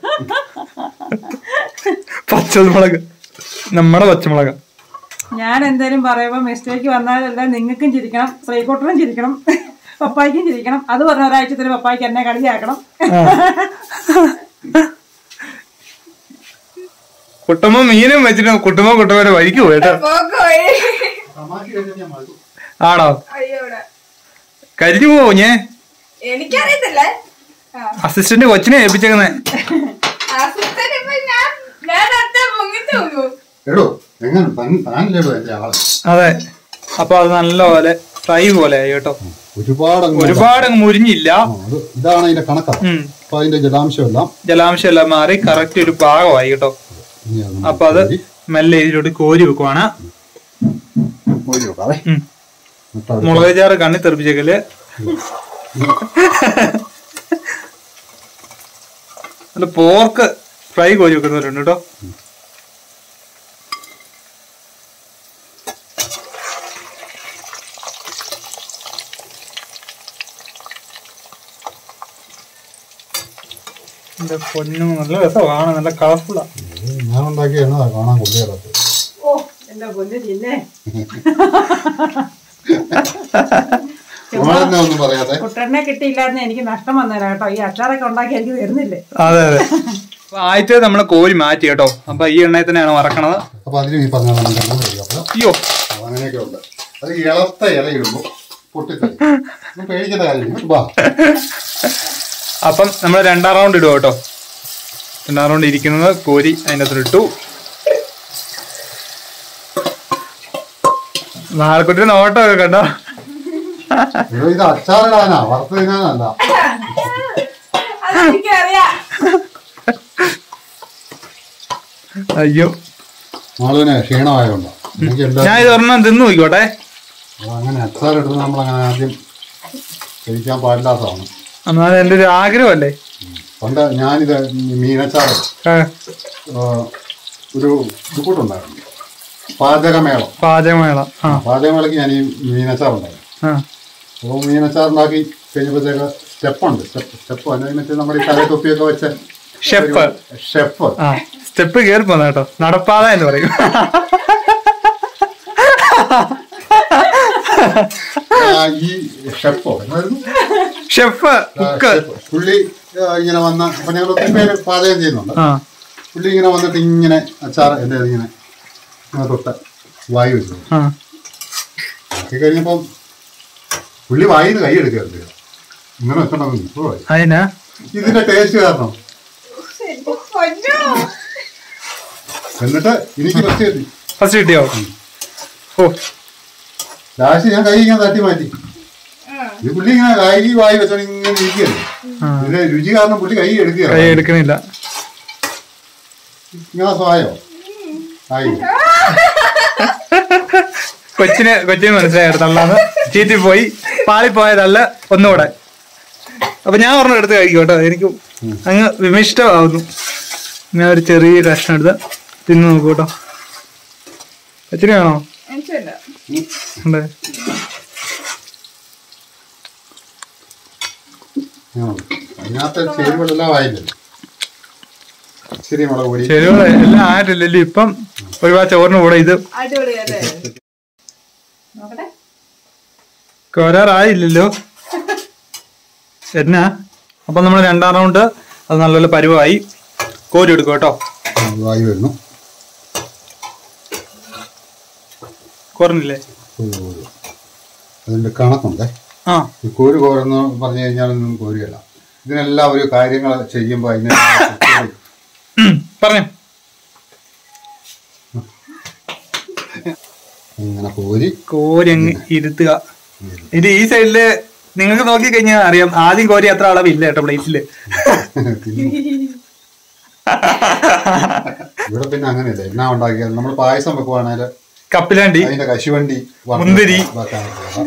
പച്ചമുളക് നമ്മുടെ പച്ചമുളക് ഞാൻ എന്തേലും പറയുമ്പോൾ മിസ്റ്റേക്ക് വന്നാലല്ല നിങ്ങൾക്കും ചിരിക്കണം ശ്രീകുട്ടനും ചിരിക്കണം പപ്പായ്ക്കും ചിരിക്കണം അത് പറഞ്ഞ ഒരാഴ്ചത്തിന് പപ്പായ്ക്ക് എന്നെ കളിയാക്കണം കുട്ടുമ്പോ മീനും വെച്ചിട്ട് കുട്ടുമ്പോ കുട്ടുമ്പോടെ വഴിക്ക് പോയിട്ടോ പോക്കോയി തമാശ കഴിഞ്ഞാൽ മതി ആണോ അയ്യോടെ കരിഞ്ഞു പോവോ ഞേ എനിക്കറിയത്തില്ലേ ആ അസിസ്റ്റന്റ് കൊച്ചിനെ ഏൽപ്പിച്ചേക്കുന്നേ അസിസ്റ്റന്റ് ഇപ്പൊ ഞാൻ ഞാൻ ഒറ്റ പൊങ്ങിച്ചു നോക്കൂ എടോ എങ്ങനെ താൻ താനില്ലേടോ എന്റെ ആള് അതെ അപ്പൊ അത് നല്ലപോലെ ഫ്രൈ പോലെ ആയി കേട്ടോ ഒരുപാട് അങ്ങ് ഒരുപാട് അങ്ങ് മുരിഞ്ഞില്ല ആ, അത് ഇതാണ് അതിന്റെ കണക്കാണ് ഉം. അപ്പൊ അതിന്റെ ജലാംശം എല്ലാം ജലാംശം എല്ലാം മാറി കറക്റ്റ് ഒരു പാകമായി കേട്ടോ ഇനി അത് അപ്പൊ അത് മെല്ലെ ഇതിലോട്ട് കോരി വെക്കുവാണ് കോരി വെക്കാവേ ഉം. എന്നിട്ട് അത് മുളക് ചാറ് കണ്ണി തെറിപ്പിച്ചേക്കല് അല്ല പോർക്ക് ഫ്രൈ കോരി വെക്കുന്നവരുണ്ട് കേട്ടോ എന്റെ പൊന്നു നല്ല രസമാണ് നല്ല കളർഫുള്ളാ ഞാൻ ഉണ്ടാക്കിയ എന്നതാ കാണാൻ കൊള്ളിയാലത് ഓ എന്റെ പൊന്നു ചിന്നെ നമ്മളെന്നെ ഒന്നും പറയാതെ കുട്ടനെ കിട്ടിയില്ലാന്ന് എനിക്ക് നഷ്ടം വന്നേരാ കേട്ടോ ഈ അച്ചാറൊക്കെ ഉണ്ടാക്കി എനിക്ക് തരുന്നില്ലേ അതെ അതെ അപ്പൊ ആദ്യത്തെ നമ്മള് കോരി മാറ്റി കേട്ടോ അപ്പൊ ഈ എണ്ണയിൽ തന്നെയാണ് വറക്കണത് അപ്പൊ അതിലും ഈ പറഞ്ഞ നമുക്ക് എല്ലാം കഴിക്കാം അയ്യോ അങ്ങനെയൊക്കെ ഉണ്ട് അത് ഇളത്ത ഇല ഇടുമ്പോ പൊട്ടിത്തരും ഒന്നും പേടിക്കേണ്ട കാര്യമില്ല വാ അപ്പം നമ്മൾ രണ്ടാം റൗണ്ട് ഇടുക കേട്ടോ രണ്ടാം റൗണ്ട് ഇരിക്കുന്നത് കോരി അതിൻ്റെ അകത്ത് ഇട്ടു നാളെക്കുട്ടി നോട്ടം ഒക്കെ കണ്ടോ എടോ, ഇത് അച്ചാറിടാനാ വറുത്ത് തിന്നാനല്ല അതെനിക്കറിയാം അയ്യോ മാളുവിന് ക്ഷീണമായതുകൊണ്ടോ എനിക്ക് എല്ലാ ഞാൻ ഇത് ഒരെണ്ണം തിന്നു നോക്കിക്കോട്ടെ അങ്ങനെ അച്ചാറിടുന്നത് നമ്മൾ അങ്ങനെ ആദ്യം കഴിക്കാൻ പാടില്ലാത്തതാണ് എന്നാലും എൻ്റെ ഒരു ആഗ്രഹമല്ലേ പണ്ട് ഞാനിത് മീനച്ചാറ് ആ, ആ, ഒരു ഇത് കൂട്ടുണ്ടായിരുന്നു പാചകമേളം പാചകമേള ആ പാചകമേളയ്ക്ക് ഞാൻ ഈ മീനച്ചാറുണ്ടായിരുന്നു ആ അപ്പോൾ മീനച്ചാറുണ്ടാക്കി കഴിഞ്ഞപ്പോഴത്തേക്ക് സ്റ്റെപ്പുണ്ട് സ്റ്റെപ്പ് സ്റ്റെപ്പ് അതിന് മറ്റേ നമ്മുടെ ഈ തലേ തൊപ്പിയൊക്കെ വെച്ച ഷെഫ് ഷെഫ് ആ സ്റ്റെപ്പ് കയറി പോന്ന കേട്ടോ നടപ്പാത എന്ന് പറയും ആ, ഈ ഷെഫോ എന്നായിരുന്നു ഷെഫ് ആ, കുക്ക് ഷെഫ്. പുള്ളി ആ, ഇങ്ങനെ വന്ന അപ്പൊ ഞങ്ങൾ ഒത്തിരി പേര് പാചകം ചെയ്യുന്നുണ്ട് ആ പുള്ളി ഇങ്ങനെ വന്നിട്ട് ഇങ്ങനെ അച്ചാർ എൻ്റെ ഇങ്ങനെ ഇങ്ങനെ തൊട്ട് വായു വെച്ചു ആ ആക്കി കഴിഞ്ഞപ്പം പുള്ളി വായിന്ന് കൈ എടുക്കരുത് ഇങ്ങനെ വെച്ചോണ്ടെന്ന് ഇപ്പോൾ അതിനാ ഇതിന്റെ ടേസ്റ്റ് കാരണം പൊന്നോ എന്നിട്ട് എനിക്ക് ഫസ്റ്റ് കിട്ടി ഫസ്റ്റ് കിട്ടിയോ ഓ ലാസ്റ്റ് ഞാൻ കൈ ഇങ്ങനെ തട്ടി മാറ്റി ഇത് പുള്ളി ഇങ്ങനെ കൈ വായി വെച്ചോണ്ട് ഇങ്ങനെ ഇരിക്കുകയല്ലേ ആ. ഇതിന്റെ രുചി കാരണം പുള്ളി കൈ കൈ എടുക്കുകയാണ് എടുക്കണില്ല ഇങ്ങനെ സ്വായോ ആയി കൊച്ചിന് കൊച്ചിന് മനസ്സിലായിരുന്നു തള്ളാന്ന് ചീറ്റി പോയി പാളിപ്പോയതല്ല ഒന്നുകൂടെ അപ്പൊ ഞാൻ ഒരെണ്ണം എടുത്ത് കഴിക്കും കേട്ടോ എനിക്ക് അങ്ങ് വിമിഷ്ടമാവുന്നു ഞാൻ ഒരു ചെറിയ കഷ്ണം എടുത്ത് തിന്നു നോക്കൂ കേട്ടോ കൊച്ചിന് വേണോ എനിക്കല്ല ഉണ്ട് ആ. അതിനകത്ത് ചേരുവകളെല്ലാം ആയില്ലല്ലോ ശരി മുളക് പൊടി ശരിയോടെ എല്ലാം ആയിട്ടില്ലല്ലോ ഇപ്പം ഒരുപാട് ചോറിന് കൂടെ ഇത് അടിപൊളിയല്ലേ നോക്കട്ടെ കോരാറായില്ലല്ലോ എന്നാ അപ്പൊ നമ്മൾ രണ്ടാം റൗണ്ട് അത് നല്ലപോലെ പരുവായി കോരി എടുക്കും കേട്ടോ ആ, വായു വരുന്നു കോരണില്ലേ കോരി കോരി. അതിന്റെ കണക്കുണ്ടേ ആ ഈ കോരി കോരെന്ന് പറഞ്ഞു കഴിഞ്ഞാലൊന്നും കോരിയല്ല ഇതിനെല്ലാം ഒരു കാര്യങ്ങൾ ചെയ്യുമ്പോൾ അതിന് ഉം, പറഞ്ഞോ ഇങ്ങനെ കോരി കോരി അങ്ങ് ഇരുത്തുക ഇത് ഈ സൈഡില് നിങ്ങൾക്ക് നോക്കി കഴിഞ്ഞാൽ അറിയാം ആദ്യം കോരി അത്ര അളവില്ല കേട്ടോ പ്ലേറ്റില് ഇവിടെ പിന്നെ അങ്ങനെയല്ല എന്നാ ഉണ്ടാക്കിയാൽ നമ്മൾ പായസം വെക്കുവാണെങ്കിൽ കപ്പിലാണ്ടി അതിന്റെ കശുവണ്ടി വറുത്ത് മുന്തിരി. വെക്കാനൊക്കെ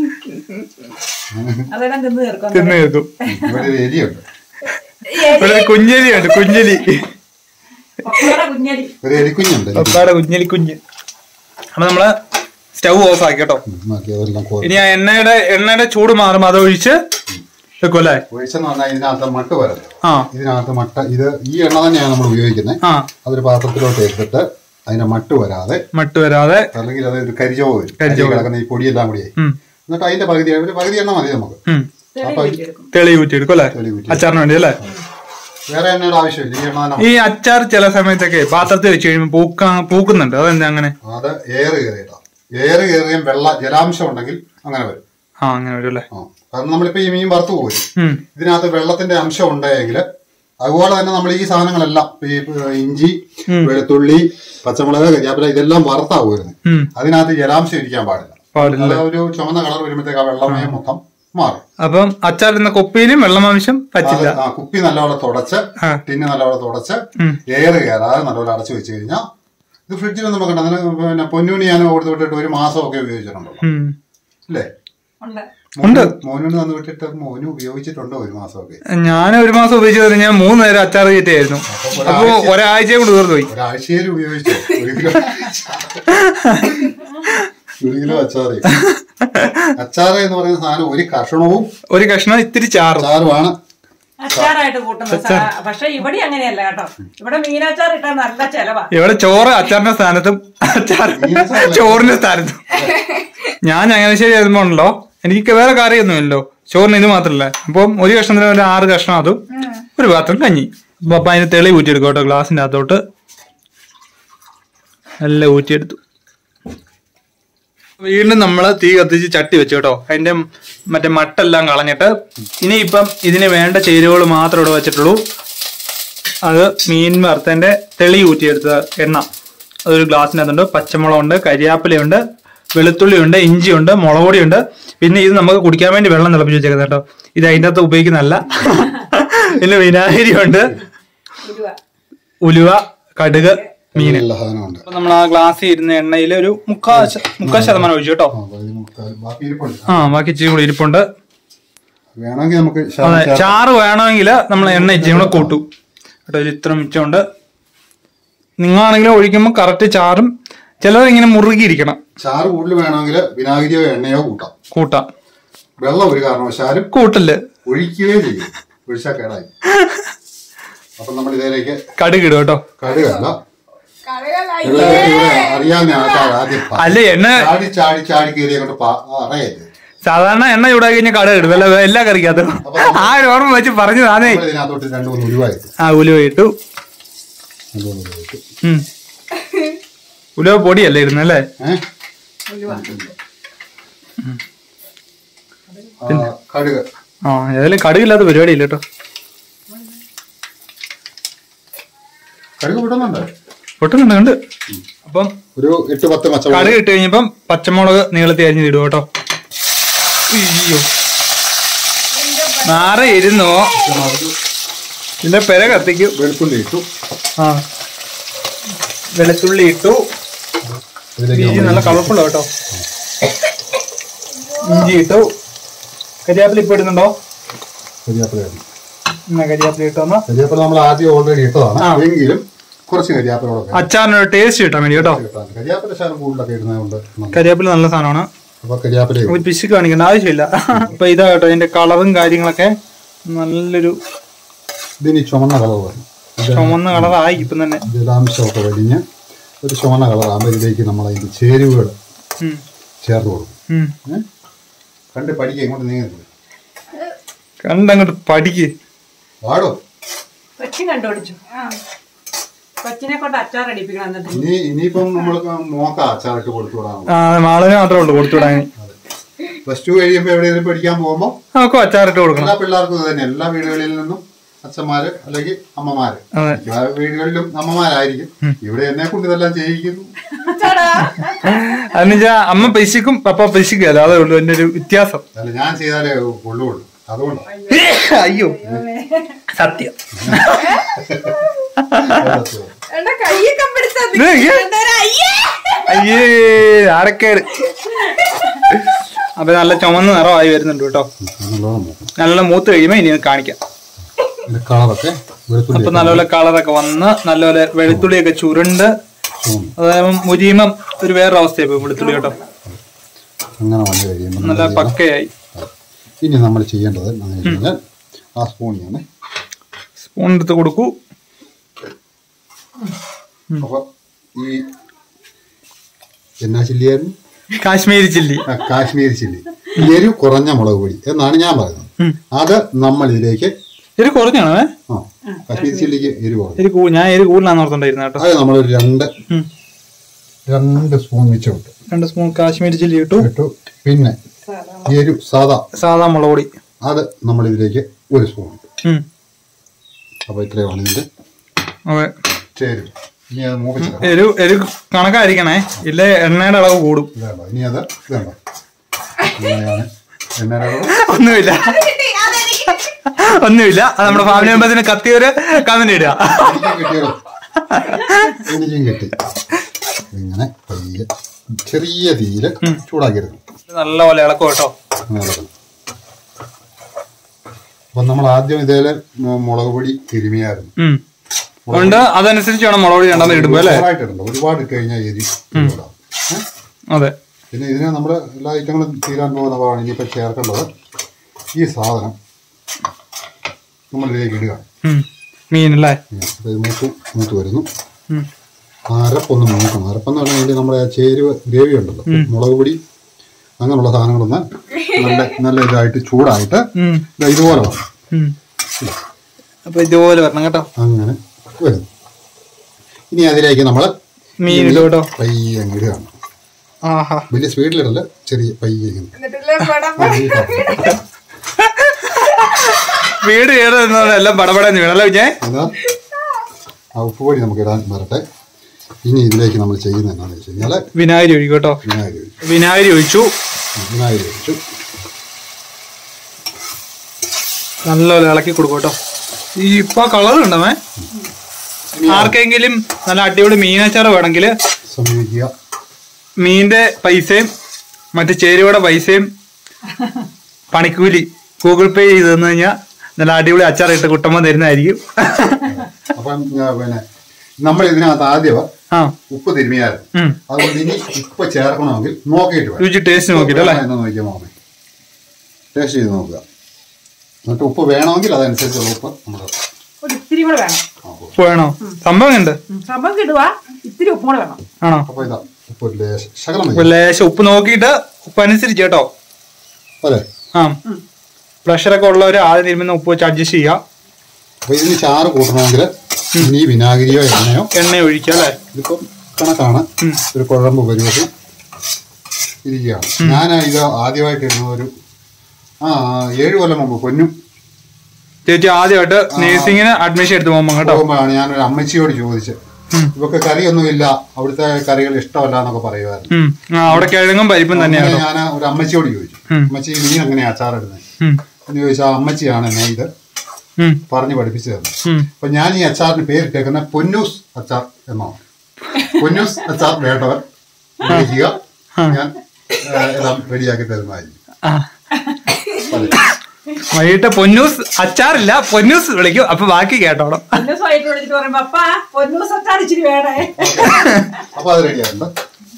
അതെല്ലാം തിന്ന് തീർക്കും തിന്നു കേൾക്കും ഇവിടെ ഒരു എലിയുണ്ട് ഇവിടെ ഒരു കുഞ്ഞലി ഉണ്ട് കുഞ്ഞലി പപ്പയുടെ കുഞ്ഞരി ഒരു എലിക്കുഞ്ഞുണ്ട് എലി. പപ്പാടെ കുഞ്ഞലി കുഞ്ഞ് അപ്പൊ നമ്മള് സ്റ്റൗ ഓഫ് ആക്കി കേട്ടോ ഉം, ബാക്കി അതെല്ലാം കോരി ഇനി ആ എണ്ണയുടെ എണ്ണയുടെ ചൂട് മാറും അത് ഒഴിച്ച് വെക്കും അല്ലേ ഒഴിച്ചെന്ന് പറഞ്ഞാൽ ഇതിനകത്ത് മട്ട് വരല്ലോ ആ ഇതിനകത്ത് മട്ട ഇത് ഈ എണ്ണ തന്നെയാണ് നമ്മൾ ഉപയോഗിക്കുന്നത് ആ അതൊരു പാത്രത്തിലോട്ട് എടുത്തിട്ട് അതിന്റെ മട്ട് വരാതെ മട്ട് വരാതെ അല്ലെങ്കിൽ അത് ഒരു കരിചോവ് വരും കരിചോവ്. അരി കിടക്കുന്ന ഈ പൊടിയെല്ലാം കൂടിയായി ഉം, എന്നിട്ട് അതിന്റെ പകുതി ഒരു പകുതി എണ്ണ മതി നമുക്ക് ഉം. അപ്പൊ തെളി ഊറ്റി എടുക്കും അല്ലേ തെളി ഊറ്റി. അച്ചാറിന് വേണ്ടി അല്ലേ വേറെ എണ്ണയുടെ ആവശ്യമില്ല ഈ എണ്ണ തന്നെ ഈ അച്ചാർ ചില സമയത്തൊക്കെ പാത്രത്തിൽ വെച്ച് കഴിയുമ്പോൾ പൂക്കാ പൂക്കുന്നുണ്ട് അതെന്താ അങ്ങനെ അത് എയർ കയറിയിട്ടാ എയർ കയറിയും വെള്ള ജലാംശം ഉണ്ടെങ്കിൽ അങ്ങനെ വരും ആ അങ്ങനെ വരും അല്ലേ ആ കാരണം നമ്മളിപ്പോ ഈ മീൻ വറുത്ത് പോയി ഉം, ഇതിനകത്ത് വെള്ളത്തിന്റെ അംശം ഉണ്ടെങ്കിൽ അതുപോലെ തന്നെ നമ്മൾ ഈ സാധനങ്ങളെല്ലാം ഈ ഏർ, ഇഞ്ചി വെളുത്തുള്ളി പച്ചമുളക് കരിയാപ്പില ഇതെല്ലാം വറുത്താ പോരുന്നത് ഉം. അതിനകത്ത് ജലാംശം ഇരിക്കാൻ പാടില്ല പാടില്ല അത് ഒരു ചുമന്ന കളർ വരുമ്പോഴത്തേക്ക് ആ വെള്ളമയം മൊത്തം മാറും അപ്പം അച്ചാറിന്റെ കുപ്പിയിലും വെള്ളമാംശം പറ്റില്ല അത് ആ കുപ്പി നല്ലപോലെ തുടച്ച് ആ. ടിന്ന് നല്ലപോലെ തുടച്ച് ഉം. എയർ കയറാതെ നല്ലപോലെ അടച്ചു വെച്ച് കഴിഞ്ഞാൽ ഇത് ഫ്രിഡ്ജിലൊന്നും വെക്കണ്ട അതിന് പിന്നെ പൊന്നൂനി ഞാൻ കൊടുത്തു വിട്ടിട്ട് ഒരു മാസമൊക്കെ ഉപയോഗിച്ചിട്ടുണ്ടല്ലോ ഉം. അല്ലേ ഉണ്ട് ഉണ്ട്. മോനൂന് തന്നു വിട്ടിട്ട് മോനു ഉപയോഗിച്ചിട്ടുണ്ടോ ഒരു മാസമൊക്കെ ഞാൻ ഒരു മാസം ഉപയോഗിച്ചത് ഞാൻ മൂന്ന് നേരം അച്ചാർ കയറ്റിയായിരുന്നു അപ്പൊ ഒരാഴ്ച കൊണ്ട് തീർന്നു പോയി ഒരാഴ്ചയിൽ ഉപയോഗിച്ചു ഒരു കിലോ ഒരു കിലോ അച്ചാറ് അച്ചാറ് എന്ന് പറയുന്ന സാധനം ഒരു കഷണവും ഒരു കഷ്ണം ഇത്തിരി ചാറും അച്ചാറുമാണ് അച്ചാറായിട്ട് കൂട്ടുന്ന സാ- പക്ഷെ ഇവിടെ അങ്ങനെയല്ല കേട്ടോ ഇവിടെ മീനച്ചാർ ഇട്ടാൽ നല്ല ചെലവാ ഇവിടെ ചോറ് അച്ചാറിന്റെ സ്ഥാനത്തും അച്ചാർ ചോറിന്റെ സ്ഥാനത്തും ഞാൻ ചങ്ങനാശ്ശേരി വരുമ്പോണ്ടല്ലോ എനിക്ക് വേറെ കറിയൊന്നുമില്ലല്ലോ ചോറിന് ഇത് മാത്രല്ല അപ്പം ഒരു കഷ്ണത്തിന് ഒരു ആറ് കഷ്ണം അതും ഒരു പാത്രം കഞ്ഞി അപ്പൊ അപ്പൊ അതിന് തെളി ഊറ്റിയെടുക്കും കേട്ടോ ഗ്ലാസിന്റെ അകത്തോട്ട് എല്ലാം ഊറ്റിയെടുത്തു വീണ്ടും നമ്മൾ തീ കത്തിച്ച് ചട്ടി വെച്ചു കേട്ടോ അതിന്റെ മറ്റേ മട്ടെല്ലാം കളഞ്ഞിട്ട് ഇനിയിപ്പം ഇതിന് വേണ്ട ചേരുവകൾ മാത്രം ഇവിടെ വെച്ചിട്ടുള്ളൂ അത് മീൻ വറുത്തതിന്റെ തെളി ഊറ്റിയെടുത്ത എണ്ണ അതൊരു ഗ്ലാസ്സിനകത്തുണ്ട് പച്ചമുളകുണ്ട് കരിയാപ്പിലയുണ്ട് വെളുത്തുള്ളിയുണ്ട് ഇഞ്ചിയുണ്ട് മുളക് പൊടിയുണ്ട് പിന്നെ ഇത് നമുക്ക് കുടിക്കാൻ വേണ്ടി വെള്ളം തിളപ്പിച്ച് വെച്ചേക്കുന്നത് കേട്ടോ ഇത് അതിൻ്റെ അകത്ത് ഉപയോഗിക്കുന്നതല്ല പിന്നെ വിനാഗിരിയുണ്ട് ഉരുവ ഉലുവ കടുക് മീന് എല്ലാ സാധനമുണ്ട് അപ്പൊ നമ്മൾ ആ ഗ്ലാസ്സിൽ ഇരുന്ന എണ്ണയിൽ ഒരു മുക്കാ ശ- മുക്കാൽ ശതമാനം ഒഴിച്ചു കേട്ടോ ആ, പകുതി മുക്കാൽ. ബാക്കി ഇരിപ്പുണ്ട് ആ ബാക്കി ഇച്ചിരി കൂടി ഇരിപ്പുണ്ട് വേണമെങ്കിൽ നമുക്ക് അതെ ശകലം ചേർക്കാം. ചാറ് വേണമെങ്കിൽ നമ്മൾ എണ്ണ ഇച്ചിരി കൂടെ കൂട്ടും കേട്ടോ ഇതിൽ ഇത്ര മിച്ചമുണ്ട് നിങ്ങളാണെങ്കിലും ഒഴിക്കുമ്പോൾ കറക്റ്റ് ചാറും ചിലർ ഇങ്ങനെ മുറുകിയിരിക്കണം ചാറ് കൂടുതൽ വേണമെങ്കിൽ വിനാഗിരിയോ എണ്ണയോ കൂട്ടാം കൂട്ടാം വെള്ളം ഒരു കാരണവശാലും കൂട്ടല് ഒഴിക്കുകയും ചെയ്യും ഒഴിച്ചാൽ കേടായി അപ്പൊ നമ്മൾ ഇതിലേക്ക് കടുകിടും കേട്ടോ കടുകല്ല കറികളായി ഇവിടെ ഇവിടെ അറിയാവുന്ന ആൾക്കാർ ആദ്യം പ- അല്ല എണ്ണ ചാടി ചാടി ചാടി കയറി അങ്ങോട്ട് പറയരുത് സാധാരണ എണ്ണ ചൂടാക്കി കഴിഞ്ഞാൽ കടുക് ഇടും അല്ല എല്ലാ കറിക്കകത്തും ആ ഒരു ഓർമ്മ വെച്ച് പറഞ്ഞു താനേ നമ്മൾ ഇതിനകത്തോട്ട് രണ്ട് മൂന്ന് ഉരുവായിട്ട് ആ ഉലുവ ഇട്ടു രണ്ട് മൂന്ന് ഉരുവായിട്ട് ഉം. ഉലുവ പൊടിയല്ലേ ഇടുന്നല്ലേ ഏഹ് കടുക് ആ ഏതായാലും കടുകില്ലാത്ത പരിപാടിയില്ല കേട്ടോ കടുക് വിടുന്നുണ്ട് പൊട്ടുന്നുണ്ട് കണ്ട് അപ്പം ഒരു എട്ട് പത്ത് മച്ചമുളക് കടുക് ഇട്ട് കഴിഞ്ഞപ്പം പച്ചമുളക് നീളത്തി അരിഞ്ഞ് ഇടും കേട്ടോ അയ്യോ നാറ ഇരുന്നോ ഇതിന്റെ പെര കത്തിക്കും വെളുത്തുള്ളി ഇട്ടു ആ വെളുത്തുള്ളി ഇട്ടു ഇതിലേക്ക് ഇഞ്ചി നമ്മൾ നല്ല കളർഫുള്ള കേട്ടോ ഇഞ്ചി ഇട്ടു കരിയാപ്പില ഇപ്പൊ ഇടുന്നുണ്ടോ കരിയാപ്പില ഇടണം. എന്നാ കരിയാപ്പില ഇട്ടോന്ന് കരിയാപ്പില നമ്മൾ ആദ്യം ഓൾറെഡി ഇട്ടതാണ് ആ. എങ്കിലും കുറച്ച് കരിയാപ്പിലോടെ അച്ചാറിനൊരു ടേസ്റ്റ് കിട്ടാൻ വേണ്ടി കേട്ടോ കരിയാപ്പില ശാലം കൂടുതലൊക്കെ ഇടുന്നതുകൊണ്ട് നമുക്ക് കരിയാപ്പില നല്ല സാധനമാണ് അപ്പൊ കരിയാപ്പില ഇടും. ഒരു പിശുക്ക് കാണിക്കേണ്ട ആവശ്യമില്ല അപ്പൊ ഇതാ കേട്ടോ ഇതിന്റെ കളറും കാര്യങ്ങളൊക്കെ നല്ലൊരു ഇതിന് ചുമന്ന കളർ വരും ഇത് ചുമന്ന കളറായി ഇപ്പം തന്നെ ജലാംശമൊക്കെ വലിഞ്ഞ് ഒരു ചുമന്ന കളറാകുമ്പോൾ ഇതിലേക്ക് നമ്മൾ അതിന്റെ ചേരുവകൾ ഉം. ചേർത്ത് കൊടുക്കും ഉം. ഏ? കണ്ട് പഠിക്കുക ഇങ്ങോട്ട് നീങ്ങുന്നത് കണ്ടങ്ങോട്ട് പഠിക്ക് വാടോ കൊച്ചിൻ കണ്ടുപിടിച്ചു കൊച്ചിനെ കൊണ്ട് അച്ചാർ അടിപ്പിക്കണം എന്നിട്ട് ഇനി ഇനിയിപ്പം നമ്മൾ നോക്കാം അച്ചാറൊക്കെ കൊടുത്തു വിടാം ആ മാളിന് മാത്രമേ ഉള്ളൂ കൊടുത്തുവിടാൻ പ്ലസ് ടു കഴിയുമ്പോൾ എവിടെയെങ്കിലും പഠിക്കാൻ പോകുമ്പോൾ നമുക്ക് അച്ചാറിട്ട് കൊടുക്കണം എല്ലാ പിള്ളേർക്കും ഇത് തന്നെ എല്ലാ വീടുകളിൽ നിന്നും അച്ഛന്മാര് അല്ലെങ്കിൽ അമ്മമാര് അതെ എല്ലാ വീടുകളിലും അമ്മമാരായിരിക്കും ഇവിടെ എന്നെ കൊണ്ട് ഇതെല്ലാം ചെയ്യിക്കുന്നു അതെന്നുവെച്ചാ അമ്മ പൈസക്കും പപ്പ പൈസക്കും അതേ ഉള്ളൂ എന്റെ ഒരു വ്യത്യാസം അല്ല ഞാൻ ചെയ്താലേ കൊള്ളുള്ളൂ അതുകൊണ്ട് അയ്യോ സത്യം എന്റെ കൈയൊക്കെ പിടിച്ചത് ഇത് അയ്യേ. അയ്യേ അയ്യേ ആരക്കേട് അപ്പൊ നല്ല ചുമന്ന നിറമായി വരുന്നുണ്ട് കേട്ടോ നല്ലോണം നോക്കണം നല്ല മൂത്ത് കഴിയുമ്പോ ഇനി കാണിക്കാം ഇതിന്റെ കളറൊക്കെ വെളുത്തുള്ളി അപ്പൊ നല്ലപോലെ കളറൊക്കെ വന്ന് നല്ലപോലെ വെളുത്തുള്ളിയൊക്കെ ചുരുണ്ട് ചുവന്നു. അതായത് മുരിയുമ്പം ഒരു വേറൊരു അവസ്ഥയായി പോയി വെളുത്തുള്ളി കേട്ടോ അങ്ങനെ വന്നു കഴിയുമ്പോൾ നല്ല നമ്മൾ ചെയ്യണം. പക്കയായി ഇനി നമ്മൾ ചെയ്യേണ്ടത് എന്താണെന്ന് വെച്ച് കഴിഞ്ഞാൽ ആ സ്പൂണിയാണ് സ്പൂൺ എടുത്ത് കൊടുക്കൂ അപ്പൊ ഈ എന്നാ ചില്ലിയായിരുന്നു കാശ്മീരി ചില്ലി ആ, കാശ്മീരി ചില്ലി എരിവ് കുറഞ്ഞ മുളക് പൊടി എന്നാണ് ഞാൻ പറയുന്നത് ഉം. അത് നമ്മൾ ഇതിലേക്ക് എരി കുറഞ്ഞാണോ ഏ? ആ കാശ്മീരി ചില്ലിക്ക് എരിവ് കുറഞ്ഞു എരി കൂ ഞാൻ എരി കൂടുതലാന്ന് ഓർത്തുണ്ടായിരുന്നു കേട്ടോ അത് നമ്മൾ ഒരു രണ്ട് ഉം. രണ്ട് സ്പൂൺ മിച്ചം ഇട്ടു രണ്ട് സ്പൂൺ കാശ്മീരി ചില്ലി ഇട്ടു ഇട്ടു പിന്നെ എരിവ് സാദാ സാധാ മുളക് പൊടി അത് നമ്മൾ ഇതിലേക്ക് ഒരു സ്പൂൺ ഇട്ടു ഉം. അപ്പൊ ഇത്രയുമാണ് ഇതിന്റെ അതെ ചേരും ഇനി അത് മൂപ്പിച്ചിടാം എരു എരു കണക്കായിരിക്കണേ ഇല്ലേ എണ്ണയുടെ അളവ് കൂടും ഇതാണ്ടോ ഇനി അത് ഇതാണ്ടോ ഇങ്ങനെയാണ് എണ്ണയുടെ അളവ്. ഒന്നുമില്ല ഒന്നുമില്ല അത് നമ്മുടെ ഫാമിലി മെമ്പേഴ്സിന് കത്തിയൊരു കമന്റ് ഇടുക എനിക്കും കിട്ടിയല്ലോ എനിക്കും കിട്ടി ഇങ്ങനെ പയ്യെ ചെറിയ തീയില് ചൂടാക്കിയെടുക്കണം നല്ല പോലെ ഇളക്കും കേട്ടോ അങ്ങനെ ഇളക്കണം അപ്പൊ നമ്മൾ ആദ്യം ഇതേലെ മു- മുളക് പൊടി തിരുമിയായിരുന്നു ഉം. അതുകൊണ്ട് അതനുസരിച്ച് വേണം മുളക് പൊടി രണ്ടാമത് ഇടുമ്പോ അല്ലേ ഒരുപാടായിട്ട് ഇടണ്ട. ഒരുപാട് ഇട്ട് കഴിഞ്ഞാൽ എരി കൂടുതലാവും. ഏ? അതെ പിന്നെ ഇതിന് നമ്മൾ എല്ലാ ഐറ്റങ്ങളും തീരാൻ പോകുന്ന ഭാഗമാണ് ഇനിയിപ്പോൾ ചേർക്കേണ്ടത് ഈ സാധനം നമ്മൾ ഇതിലേക്ക് ഇടുക ഉം. മീനല്ലേ അപ്പോൾ ഇത് മൂത്ത് മൂത്ത് വരുന്നു ഉം. അരപ്പൊന്ന് മൂക്കണം അരപ്പെന്ന് പറഞ്ഞാൽ ഇതിൻ്റെ നമ്മുടെ ആ ചേരുവ ഗ്രേവി ഉണ്ടല്ലോ മുളക് പൊടി അങ്ങനെയുള്ള സാധനങ്ങളൊന്ന് നല്ല നല്ല ഇതായിട്ട് ചൂടായിട്ട് ഉം. ദാ ഇതുപോലെ വേണം ഉം. അപ്പൊ ഇതുപോലെ വരണം കേട്ടോ അങ്ങനെ വരുന്നു ഇനി അതിലേക്ക് നമ്മൾ മീൻ ഇടും കേട്ടോ പയ്യെ അങ്ങ് ഇടുകയാണ് ആഹാ വലിയ സ്പീഡിലിടല്ല ചെറിയ പയ്യെ ഇങ്ങനെ എന്നിട്ടില്ലേ പടം ആ, ഈ സാധനം. വീട് കയറുന്നത് എല്ലാം പടപടന്ന് വീണല്ലോ ഞാൻ അതാ ആ ഉപ്പ് പൊടി നമുക്ക് ഇടാൻ വരട്ടെ ഇനി ഇതിലേക്ക് നമ്മൾ ചെയ്യുന്നത് എന്താണെന്ന് വെച്ച് കഴിഞ്ഞാൽ വിനാഗിരി ഒഴിക്കും കേട്ടോ വിനാഗിരി ഒഴിച്ചു വിനാഗിരി ഒഴിച്ചു വിനാഗിരി ഒഴിച്ചു നല്ലപോലെ ഇളക്കി കൊടുക്കും കേട്ടോ ഈ ഇപ്പൊ കളർ ഉണ്ടമേ ആർക്കെങ്കിലും നല്ല അടിപൊളി മീനച്ചാറ് വേണമെങ്കിൽ സമീപിക്കുക മീനിന്റെ പൈസയും മറ്റു ചേരുവയുടെ പൈസയും പണിക്കൂലി ഗൂഗിൾ പേ ചെയ്ത് തന്നു കഴിഞ്ഞാൽ നല്ല അടിപൊളി അച്ചാറിട്ട് കുട്ടമ്മ തരുന്നതായിരിക്കും അപ്പം ഞാൻ പിന്നെ നമ്മൾ ഇതിനകത്ത് ആദ്യം ആ ഉപ്പ് തിരുമിയായിരുന്നു ഉം. അതുകൊണ്ട് ഇനി ഉപ്പ് ചേർക്കണമെങ്കിൽ നോക്കിയിട്ട് വേണം രുചി ടേസ്റ്റ് നോക്കിയിട്ട് അല്ലേ എന്ന് നോക്കിയാൽ മോമേ ടേസ്റ്റ് ചെയ്ത് നോക്കുക എന്നിട്ട് ഉപ്പ് വേണമെങ്കിൽ അതനുസരിച്ചുള്ള ഉപ്പ് നമ്മൾ ഒരു ഇത്തിരി കൂടെ വേണം ഉപ്പ് വേണോ സംഭവം ഉണ്ട് ഉം, സംഭവം കിട്ടുക ഇത്തിരി ഉപ്പും കൂടെ വേണം ആണോ അപ്പോൾ ഇതാ ഉപ്പ് ഒരു ലേശം ശകലം മതി. അപ്പൊ ലേശം ഉപ്പ് നോക്കിയിട്ട് ഉപ്പ് അനുസരിച്ച് കേട്ടോ അല്ലേ ആ പ്രഷറൊക്കെ ഉള്ളവർ ആദ്യം തിരുമുന്ന ഉപ്പ് വെച്ച് അഡ്ജസ്റ്റ് ചെയ്യുക അപ്പോൾ ഇതിന് ചാറ് കൂട്ടണമെങ്കിൽ ഇനി വിനാഗിരിയോ എണ്ണയോ എണ്ണ ഒഴിക്കുക അല്ലേ ഇതിപ്പം കണക്കാണ് ഒരു കുഴമ്പ് പരുവത്തിൽ ഇരിക്കുകയാണ് ഞാൻ ഇത് ആദ്യമായിട്ട് ഇടുന്ന ഒരു ആ ഏഴ് കൊല്ലം മുമ്പ് പൊന്നും ചേച്ചി ആദ്യമായിട്ട് നേഴ്സിങ്ങിന് അഡ്മിഷൻ എടുത്ത് പോകുമ്പോൾ കേട്ടോ പോകുമ്പോഴാണ് ഞാനൊരു അമ്മച്ചിയോട് ചോദിച്ചത് ഇവക്ക് കറിയൊന്നുമില്ല അവിടുത്തെ കറികൾ ഇഷ്ടമല്ല എന്നൊക്കെ പറയുമായിരുന്നു ഉം. ആ അവിടെ കിഴങ്ങും പരിപ്പും തന്നെയാണ് അങ്ങനെ ഞാൻ ഒരു അമ്മച്ചിയോട് ചോദിച്ചു ഉം. അമ്മച്ചി നീ എങ്ങനെയാ അച്ചാറിടുന്നത് ഉം. എന്ന് ചോദിച്ചാൽ അമ്മച്ചിയാണ് എന്നെ ഇത് ഉം. പറഞ്ഞു പഠിപ്പിച്ചു തന്നത് ഉം. അപ്പൊ ഞാൻ ഈ അച്ചാറിന് പേരിട്ടേക്കുന്ന പൊന്നൂസ് അച്ചാർ എന്നാണ് പൊന്നൂസ് അച്ചാർ വേണ്ടവർ വിളിക്കുക ഞാൻ ഏ, എല്ലാം റെഡിയാക്കി തരുന്നതായിരിക്കും ആ. അതെ. വൈകിട്ട് പൊന്നൂസ് അച്ചാറില്ല പൊന്നൂസ് വിളിക്കും അപ്പൊ ബാക്കി കേട്ടോണം പൊന്നൂസ് വൈകിട്ട് വിളിച്ചിട്ട് പറയും പപ്പ പൊന്നൂസ് അച്ചാർ ഇച്ചിരി വേണേ അപ്പൊ അത് റെഡിയാകുന്നുണ്ട്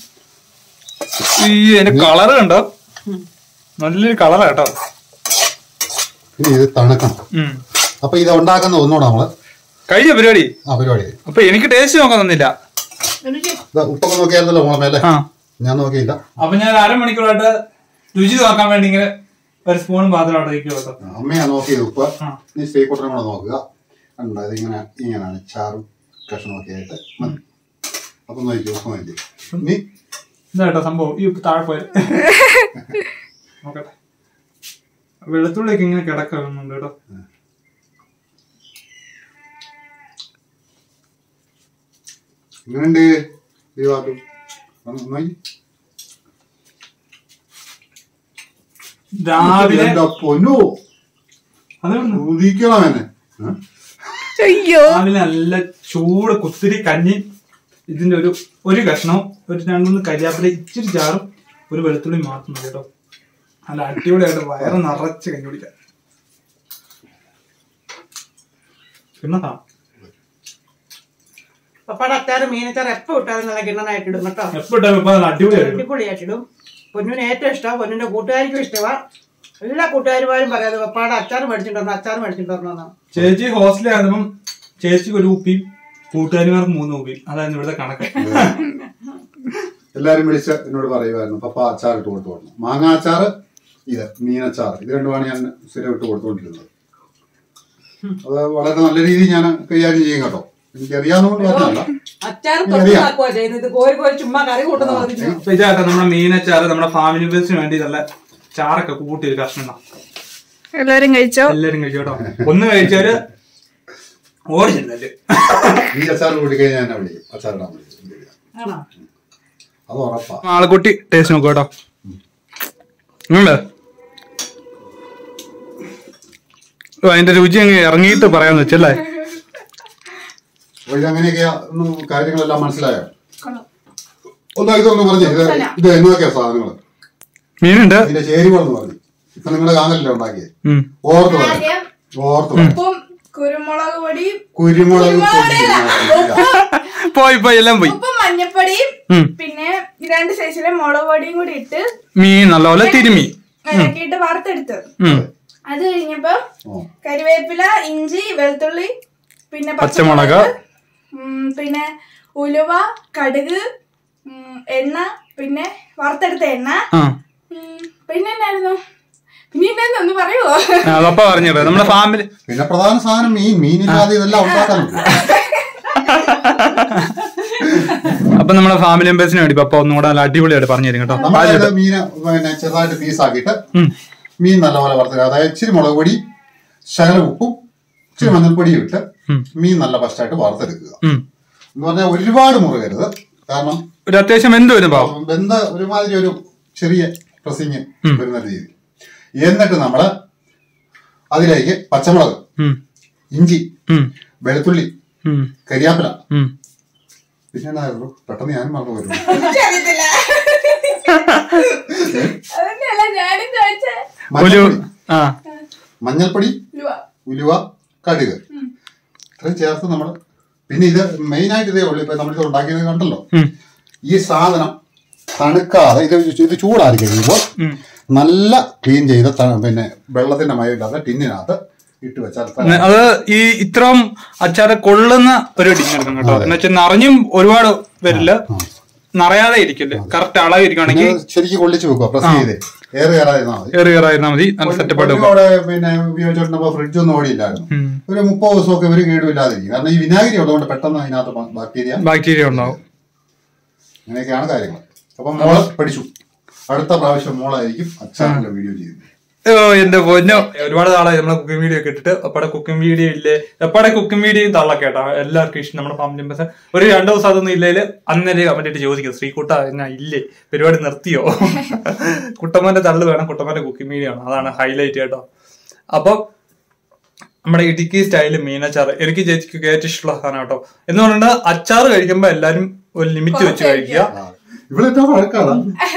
ഈ അതിന്റെ കളറ് കണ്ടോ നല്ലൊരു കളറാ കേട്ടോ ഇനി ഇത് തണുക്കണം ഉം. അപ്പൊ ഇത് ഉണ്ടാക്കുന്ന ഒന്നുകൂടെ നമ്മള് കഴിഞ്ഞ പരിപാടി ആ പരിപാടി അപ്പൊ എനിക്ക് ടേസ്റ്റ് നോക്കാൻ തന്നില്ല ഇത് ഉപ്പൊക്കെ നോക്കിയായിരുന്നല്ലോ മോളെ മേലെ ആ ഞാൻ നോക്കിയില്ല അപ്പൊ ഞാൻ അരമണിക്കൂറായിട്ട് രുചി നോക്കാൻ വേണ്ടി ഇങ്ങനെ ഒരു സ്പൂണും പാത്രമായിട്ട് വയ്ക്കും കേട്ടോ അമ്മയാ നോക്കിയത് ഉപ്പ് ആ. നീ ശ്രീകുട്ടനും കൂടെ നോക്കുക കണ്ടോ ഇത് ഇങ്ങനെ ഇങ്ങനെയാണ് ചാറും കഷ്ണമൊക്കെ ആയിട്ട് മതി അപ്പൊ നോക്കി ഉപ്പ് നോക്കി നീ ഇതാ കേട്ടോ സംഭവം ഈ ഉപ്പ് താഴെ പോയത് നോക്കട്ടെ വെളുത്തുള്ളിയൊക്കെ ഇങ്ങനെ കിടക്കുന്നുണ്ട് കേട്ടോ എങ്ങനെയുണ്ട് ഈ വാക്കും നോക്കി രാവിലെ എന്റെ പൊന്നു അതുകൊണ്ട് ഉദിക്കണം എന്നെ ഏ? അയ്യോ രാവിലെ നല്ല ചൂട് കുത്തിരി കഞ്ഞി ഇതിന്റെ ഒരു ഒരു കഷ്ണവും ഒരു രണ്ടുമൂന്ന് കരിയാപ്പില ഇച്ചിരി ചാറും ഒരു വെളുത്തുള്ളി മാത്രം മതി കേട്ടോ നല്ല അടിപൊളിയായിട്ട് വയറ് നിറച്ച് കഞ്ഞി കുടിക്കാം പിന്നെ താ പപ്പയുടെ അച്ചാറ് മീനച്ചാർ എപ്പോ ഇട്ടാലും നല്ല കിണ്ണനായിട്ട് ഇടും കേട്ടോ എപ്പോ ഇട്ടാലും ഇപ്പൊ നല്ല അടിപൊളിയായിരുന്നു അടിപൊളിയായിട്ടിടും പൊന്നിന് ഏറ്റവും ഇഷ്ടമാണ് പൊന്നിന്റെ കൂട്ടുകാർക്കും ഇഷ്ടമാ എല്ലാ കൂട്ടുകാരുമാരും പറയാതെ പപ്പാടെ അച്ചാർ മേടിച്ചിട്ടുണ്ടോ അച്ചാർ മേടിച്ചിട്ടുണ്ടോ ചേച്ചി ഹോസ്റ്റലിൽ ആയിരുന്നപ്പം ചേച്ചിക്ക് ഒരു കുപ്പിയും കൂട്ടുകാരിമാർക്ക് മൂന്ന് കുപ്പിയും അതായിരുന്നു ഇവിടുത്തെ കണക്ക് എല്ലാരും വിളിച്ച് എന്നോട് പറയുമായിരുന്നു പപ്പ അച്ചാർ ഇട്ട് കൊടുത്തു കൊടുക്കണം മാങ്ങ അച്ചാറ് ഇത് മീനച്ചാർ ഇത് രണ്ടുമാണ് ഞാൻ സ്ഥിരം ഇട്ട് കൊടുത്തുകൊണ്ടിരുന്നത് അത് വളരെ നല്ല രീതിയിൽ ഞാൻ കൈകാര്യം ചെയ്യും കേട്ടോ എനിക്കറിയാവുന്നതുകൊണ്ട് പറഞ്ഞല്ല അച്ചാർ തൊട്ടാക്കുക ചെയ്യുന്നത് കോരി കോരി ചുമ്മാ കറി കൂട്ടുന്ന പറഞ്ഞു അപ്പൊ ഇതാട്ടോ നമ്മുടെ മീനച്ചാറ് നമ്മുടെ ഫാമിലി ബേസിന് വേണ്ടി നല്ല ചാറൊക്കെ കൂട്ടി ഒരു കഷ്ണം ഇടാം. എല്ലാരും കഴിച്ചോ എല്ലാരും കഴിച്ചു കേട്ടോ ഒന്ന് കഴിച്ചാല് ഓടിച്ചിരുന്നല്ലേ ഈ അച്ചാർ കൂടി കഴിഞ്ഞാൽ എന്നെ വിളിക്കും അച്ചാർ ഇടാൻ വിളിക്കും ആണോ അത് ഉറപ്പാ ആളെക്കുട്ടി ടേസ്റ്റ് നോക്കൂ കേട്ടോ ഉണ്ട് ഓ, അതിന്റെ രുചി അങ്ങ് ഇറങ്ങിയിട്ട് പറയാന്ന് വെച്ചല്ലേ അപ്പൊ ഇതങ്ങനെയൊക്കെയാ ഒന്ന് കാര്യങ്ങളെല്ലാം മനസ്സിലായോ ഒന്ന് ഇതൊന്ന് പറഞ്ഞു ഇത് ഇത് എന്നൊക്കെയാ സാധനങ്ങൾ മീനുണ്ട് ഇതിന്റെ ചേരുവകളെന്ന് പറഞ്ഞു ഇപ്പൊ നിങ്ങളുടെ കാങ്ങല്ലേ ഉണ്ടാക്കിയത് ഉം. ഓർത്ത് പറയാം ആദ്യം ഓർത്ത് പറയാം ഉപ്പും കുരുമുളക് പൊടിയും കുരുമുളക് പോയി പോയി എല്ലാം പോയി ഉപ്പും മഞ്ഞപ്പൊടിയും ഉം. പിന്നെ രണ്ട് സൈസിലെ മുളക് പൊടിയും കൂടി ഇട്ട് മീൻ നല്ലപോലെ തിരുമി ഇളക്കിയിട്ട് വറുത്തെടുത്ത് ഉം. അത് കഴിഞ്ഞപ്പോ ഓ. കരിവേപ്പില ഇഞ്ചി വെളുത്തുള്ളി പിന്നെ പച്ചമുളക്. ഉം, പിന്നെ ഉലുവ കടുക് ഉം, എണ്ണ പിന്നെ വറുത്തെടുത്ത എണ്ണ ആ ഉം, പിന്നെ എന്നായിരുന്നു പിന്നെ എന്നായിരുന്നു ഒന്ന് പറയുവോ ആ, അതപ്പ പറഞ്ഞിട്ട് നമ്മുടെ ഫാമിലി പിന്നെ പ്രധാന സാധനം മീൻ മീനില്ലാതെ ഇതെല്ലാം ഉണ്ടാക്കാൻ പറ്റും അപ്പൊ നമ്മുടെ ഫാമിലി മെമ്പേഴ്സിന് വേണ്ടി പപ്പ ഒന്നും കൂടെ നല്ല അടിപൊളിയായിട്ട് പറഞ്ഞു തരും കേട്ടോ നമ്മളത് മീന് പിന്നെ ചെറുതായിട്ട് പീസാക്കിയിട്ട് ഉം. മീൻ നല്ലപോലെ വറുത്തുക അതായത് ഇച്ചിരി മുളക് പൊടി ശകലം ഉപ്പും ഇച്ചിരി മഞ്ഞൾപ്പൊടിയും ഇട്ട് ഉം. മീൻ നല്ല ഫസ്റ്റായിട്ട് വറുത്തെടുക്കുക ഉം. എന്ന് പറഞ്ഞാൽ ഒരുപാട് മുറുകരുത് കാരണം ഒരു അത്യാവശ്യം എന്ത് വരും പാവം ബന്ധ ഒരുമാതിരി ഒരു ചെറിയ പ്രസിങ് വരുന്ന രീതി എന്നിട്ട് നമ്മള് അതിലേക്ക് പച്ചമുളക് ഉം. ഇഞ്ചി ഉം. വെളുത്തുള്ളി ഉം. കരിയാപ്പില ഉം. പിന്നെ എന്നായിരുന്നു പെട്ടെന്ന് ഞാനും മറന്നു വരും എനിക്കറിയത്തില്ല അതന്നെയല്ല ഞാനും ചോദിച്ചേ ഒരു മഞ്ഞൾപ്പൊടി ആ മഞ്ഞൾപ്പൊടി ഉലുവ. ഉലുവ കടുക് ഇത്രയും ചേർത്ത് നമ്മൾ പിന്നെ ഇത് മെയിനായിട്ട് ഇതേ ഉള്ളൂ ഇപ്പൊ നമ്മളിത് ഉണ്ടാക്കിയത് കണ്ടല്ലോ ഉം. ഈ സാധനം തണുക്കാതെ ഇത് ഇത് ചൂടാറി കഴിയുമ്പോൾ നല്ല ക്ലീൻ ചെയ്ത ത- പിന്നെ വെള്ളത്തിന്റെ മയമില്ലാതെ ടിന്നിനകത്ത് ഇട്ട് വെച്ചാൽ ത- അത് ഈ ഇത്രയും അച്ചാറ് കൊള്ളുന്ന ഒരു ഡിങ് എടുക്കണം കേട്ടോ എന്ന് വെച്ചാൽ നിറഞ്ഞും ഒരുപാട് വരില്ല നിറയാതെ ഇരിക്കില്ല കറക്റ്റ് അളവ് ഇരിക്കുകയാണെങ്കിൽ ഇത് ശരിക്കും കൊള്ളിച്ച് വെക്കുക പ്രസ് ചെയ്തേ ഏറെ കയറായിരുന്നാ മതി ഏറി കയറായിരുന്നാൽ മതി നല്ല സെറ്റപ്പ് ആയിട്ട് വെക്കാം. അവിടെ പിന്നെ ഉപയോഗിച്ചോണ്ടിരുന്നപ്പോ ഫ്രിഡ്ജ് ഒന്നും ഓടിയില്ലായിരുന്നു ഉം. ഒരു മുപ്പത് ദിവസമൊക്കെ ഒരു കേടുമില്ലാതിരിക്കും കാരണം ഈ വിനാഗിരി ഉള്ളതുകൊണ്ട് പെട്ടെന്ന് അതിനകത്ത് ബാക്ടീരിയ ബാക്ടീരിയ ഉണ്ടാവും അങ്ങനെയൊക്കെയാണ് കാര്യങ്ങൾ അപ്പൊ മോള് പഠിച്ചു അടുത്ത പ്രാവശ്യം മോളായിരിക്കും അച്ഛൻ്റെ വീഡിയോ ചെയ്യുന്നത് ഓ എന്റെ പൊന്നോ ഒരുപാട് നാളായി നമ്മളെ കുക്കിംഗ് വീഡിയോ ഒക്കെ ഇട്ടിട്ട് അപ്പടെ കുക്കിംഗ് വീഡിയോ ഇല്ലേ എപ്പടെ കുക്കിംഗ് വീഡിയോയും തള്ളൊക്കെ കേട്ടോ എല്ലാവർക്കും ഇഷ്ടം നമ്മുടെ ഫാമിലി മെമ്പേഴ്സ് ഒരു രണ്ടു ദിവസം അതൊന്നും ഇല്ലേല് അന്നേരം കമന്റ് ഇട്ട് ചോദിക്കും ശ്രീകുട്ട എന്നാ ഇല്ലേ പരിപാടി നിർത്തിയോ കുട്ടമ്മന്റെ തള്ളു വേണം കുട്ടമ്മന്റെ കുക്കിംഗ് വീഡിയോ ആണ് അതാണ് ഹൈലൈറ്റ് കേട്ടോ അപ്പൊ നമ്മുടെ ഇടുക്കി സ്റ്റൈല് മീനച്ചാറ് എനിക്ക് ചേച്ചിക്ക് ഏറ്റവും ഇഷ്ടമുള്ള സാധനം കേട്ടോ എന്ന് പറഞ്ഞിട്ട് അച്ചാറ് കഴിക്കുമ്പോ എല്ലാരും ഒരു ലിമിറ്റ് വെച്ച് കഴിക്കുക ഇവളെന്താ വഴക്കാണ്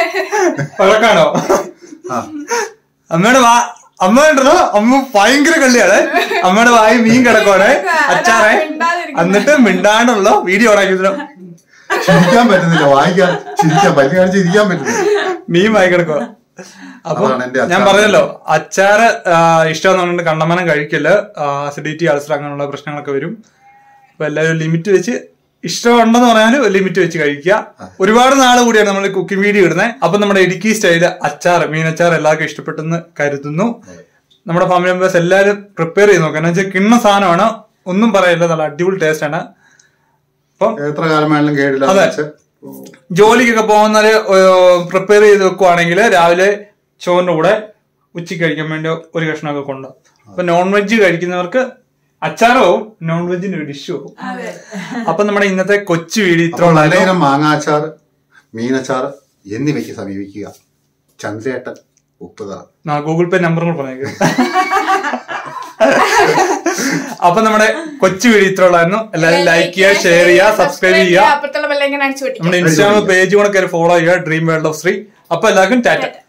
വഴക്കാണോ ആ അമ്മയുടെ വാ അമ്മ ഉണ്ടല്ലോ അമ്മ ഭയങ്കര കള്ളിയാണ് അമ്മയുടെ വായി മീൻ കിടക്കുവാണ് അച്ചാറെ എന്നിട്ട് മിണ്ടാണ്ടുള്ള വീഡിയോ ഉണ്ടാക്കി ചിരിക്കാൻ പറ്റുന്നില്ല വായിക്കാൻ ചിരിക്കാൻ പല്ല് കാണിച്ച് ഇരിക്കാൻ പറ്റുന്നില്ല മീൻ വായി കിടക്കുക അപ്പൊ അതാണ് എന്റെ ഞാൻ അച്ചാറ്. പറഞ്ഞല്ലോ അച്ചാറ് ഇഷ്ടം പറഞ്ഞിട്ട് കണ്ടമാനം കഴിക്കല് അസിഡിറ്റി അൾസർ അങ്ങനെയുള്ള പ്രശ്നങ്ങളൊക്കെ വരും അപ്പൊ എല്ലാവരും ലിമിറ്റ് വെച്ച് ഇഷ്ടമുണ്ടെന്ന് പറഞ്ഞാൽ ലിമിറ്റ് വെച്ച് കഴിക്കുക ഒരുപാട് നാൾ കൂടിയാണ് നമ്മൾ കുക്കിംഗ് വീഡിയോ ഇടുന്നത് അപ്പൊ നമ്മുടെ ഇടുക്കി സ്റ്റൈല് അച്ചാർ മീനച്ചാർ എല്ലാവർക്കും ഇഷ്ടപ്പെട്ടെന്ന് കരുതുന്നു നമ്മുടെ ഫാമിലി മെമ്പേഴ്സ് എല്ലാവരും പ്രിപ്പയർ ചെയ്ത് നോക്കുക എന്ന് വെച്ചാൽ കിണ്ണ സാധനമാണ് ഒന്നും പറയില്ല നല്ല അടിപൊളി ടേസ്റ്റ് ആണ് അപ്പം എത്ര കാലം വേണമെങ്കിലും കേടില്ല അതെ. ജോലിക്കൊക്കെ പോകുന്നവര് പ്രിപ്പയർ ചെയ്ത് വെക്കുവാണെങ്കിൽ രാവിലെ ചോറിന്റെ കൂടെ ഉച്ചയ്ക്ക് കഴിക്കാൻ വേണ്ടി ഒരു കഷ്ണമൊക്കെ കൊണ്ടുപോകും അപ്പൊ നോൺ വെജ് കഴിക്കുന്നവർക്ക് അച്ചാറവും നോൺ വെജിന്റെ ഒരു ഡിഷും ആവും അതെ അപ്പൊ നമ്മുടെ ഇന്നത്തെ കൊച്ചു വീഡിയോ ഇത്ര അപ്പോൾ നല്ലയിനം മാങ്ങാച്ചാർ മീനച്ചാർ എന്നിവയ്ക്ക് സമീപിക്കുക ചന്ദ്രേട്ടൻ ഉപ്പുതറ ഗൂഗിൾ പേ നമ്പറും കൂടെ പറഞ്ഞേക്ക് അപ്പൊ നമ്മുടെ കൊച്ചു വീഡിയോ ഇത്ര ഉള്ളായിരുന്നു എല്ലാവരും ലൈക്ക് ചെയ്യുക ഷെയർ ചെയ്യുക സബ്സ്ക്രൈബ് ചെയ്യുക അപ്പുറത്തുള്ള ബെല്ലൈക്കൻ അടിച്ചു നമ്മുടെ ഇൻസ്റ്റാഗ്രാം പേജ് കൂടെ കയറി ഫോളോ ചെയ്യുക ഡ്രീം വേൾഡ് ഓഫ് ശ്രീ അപ്പൊ എല്ലാവർക്കും ടാറ്റ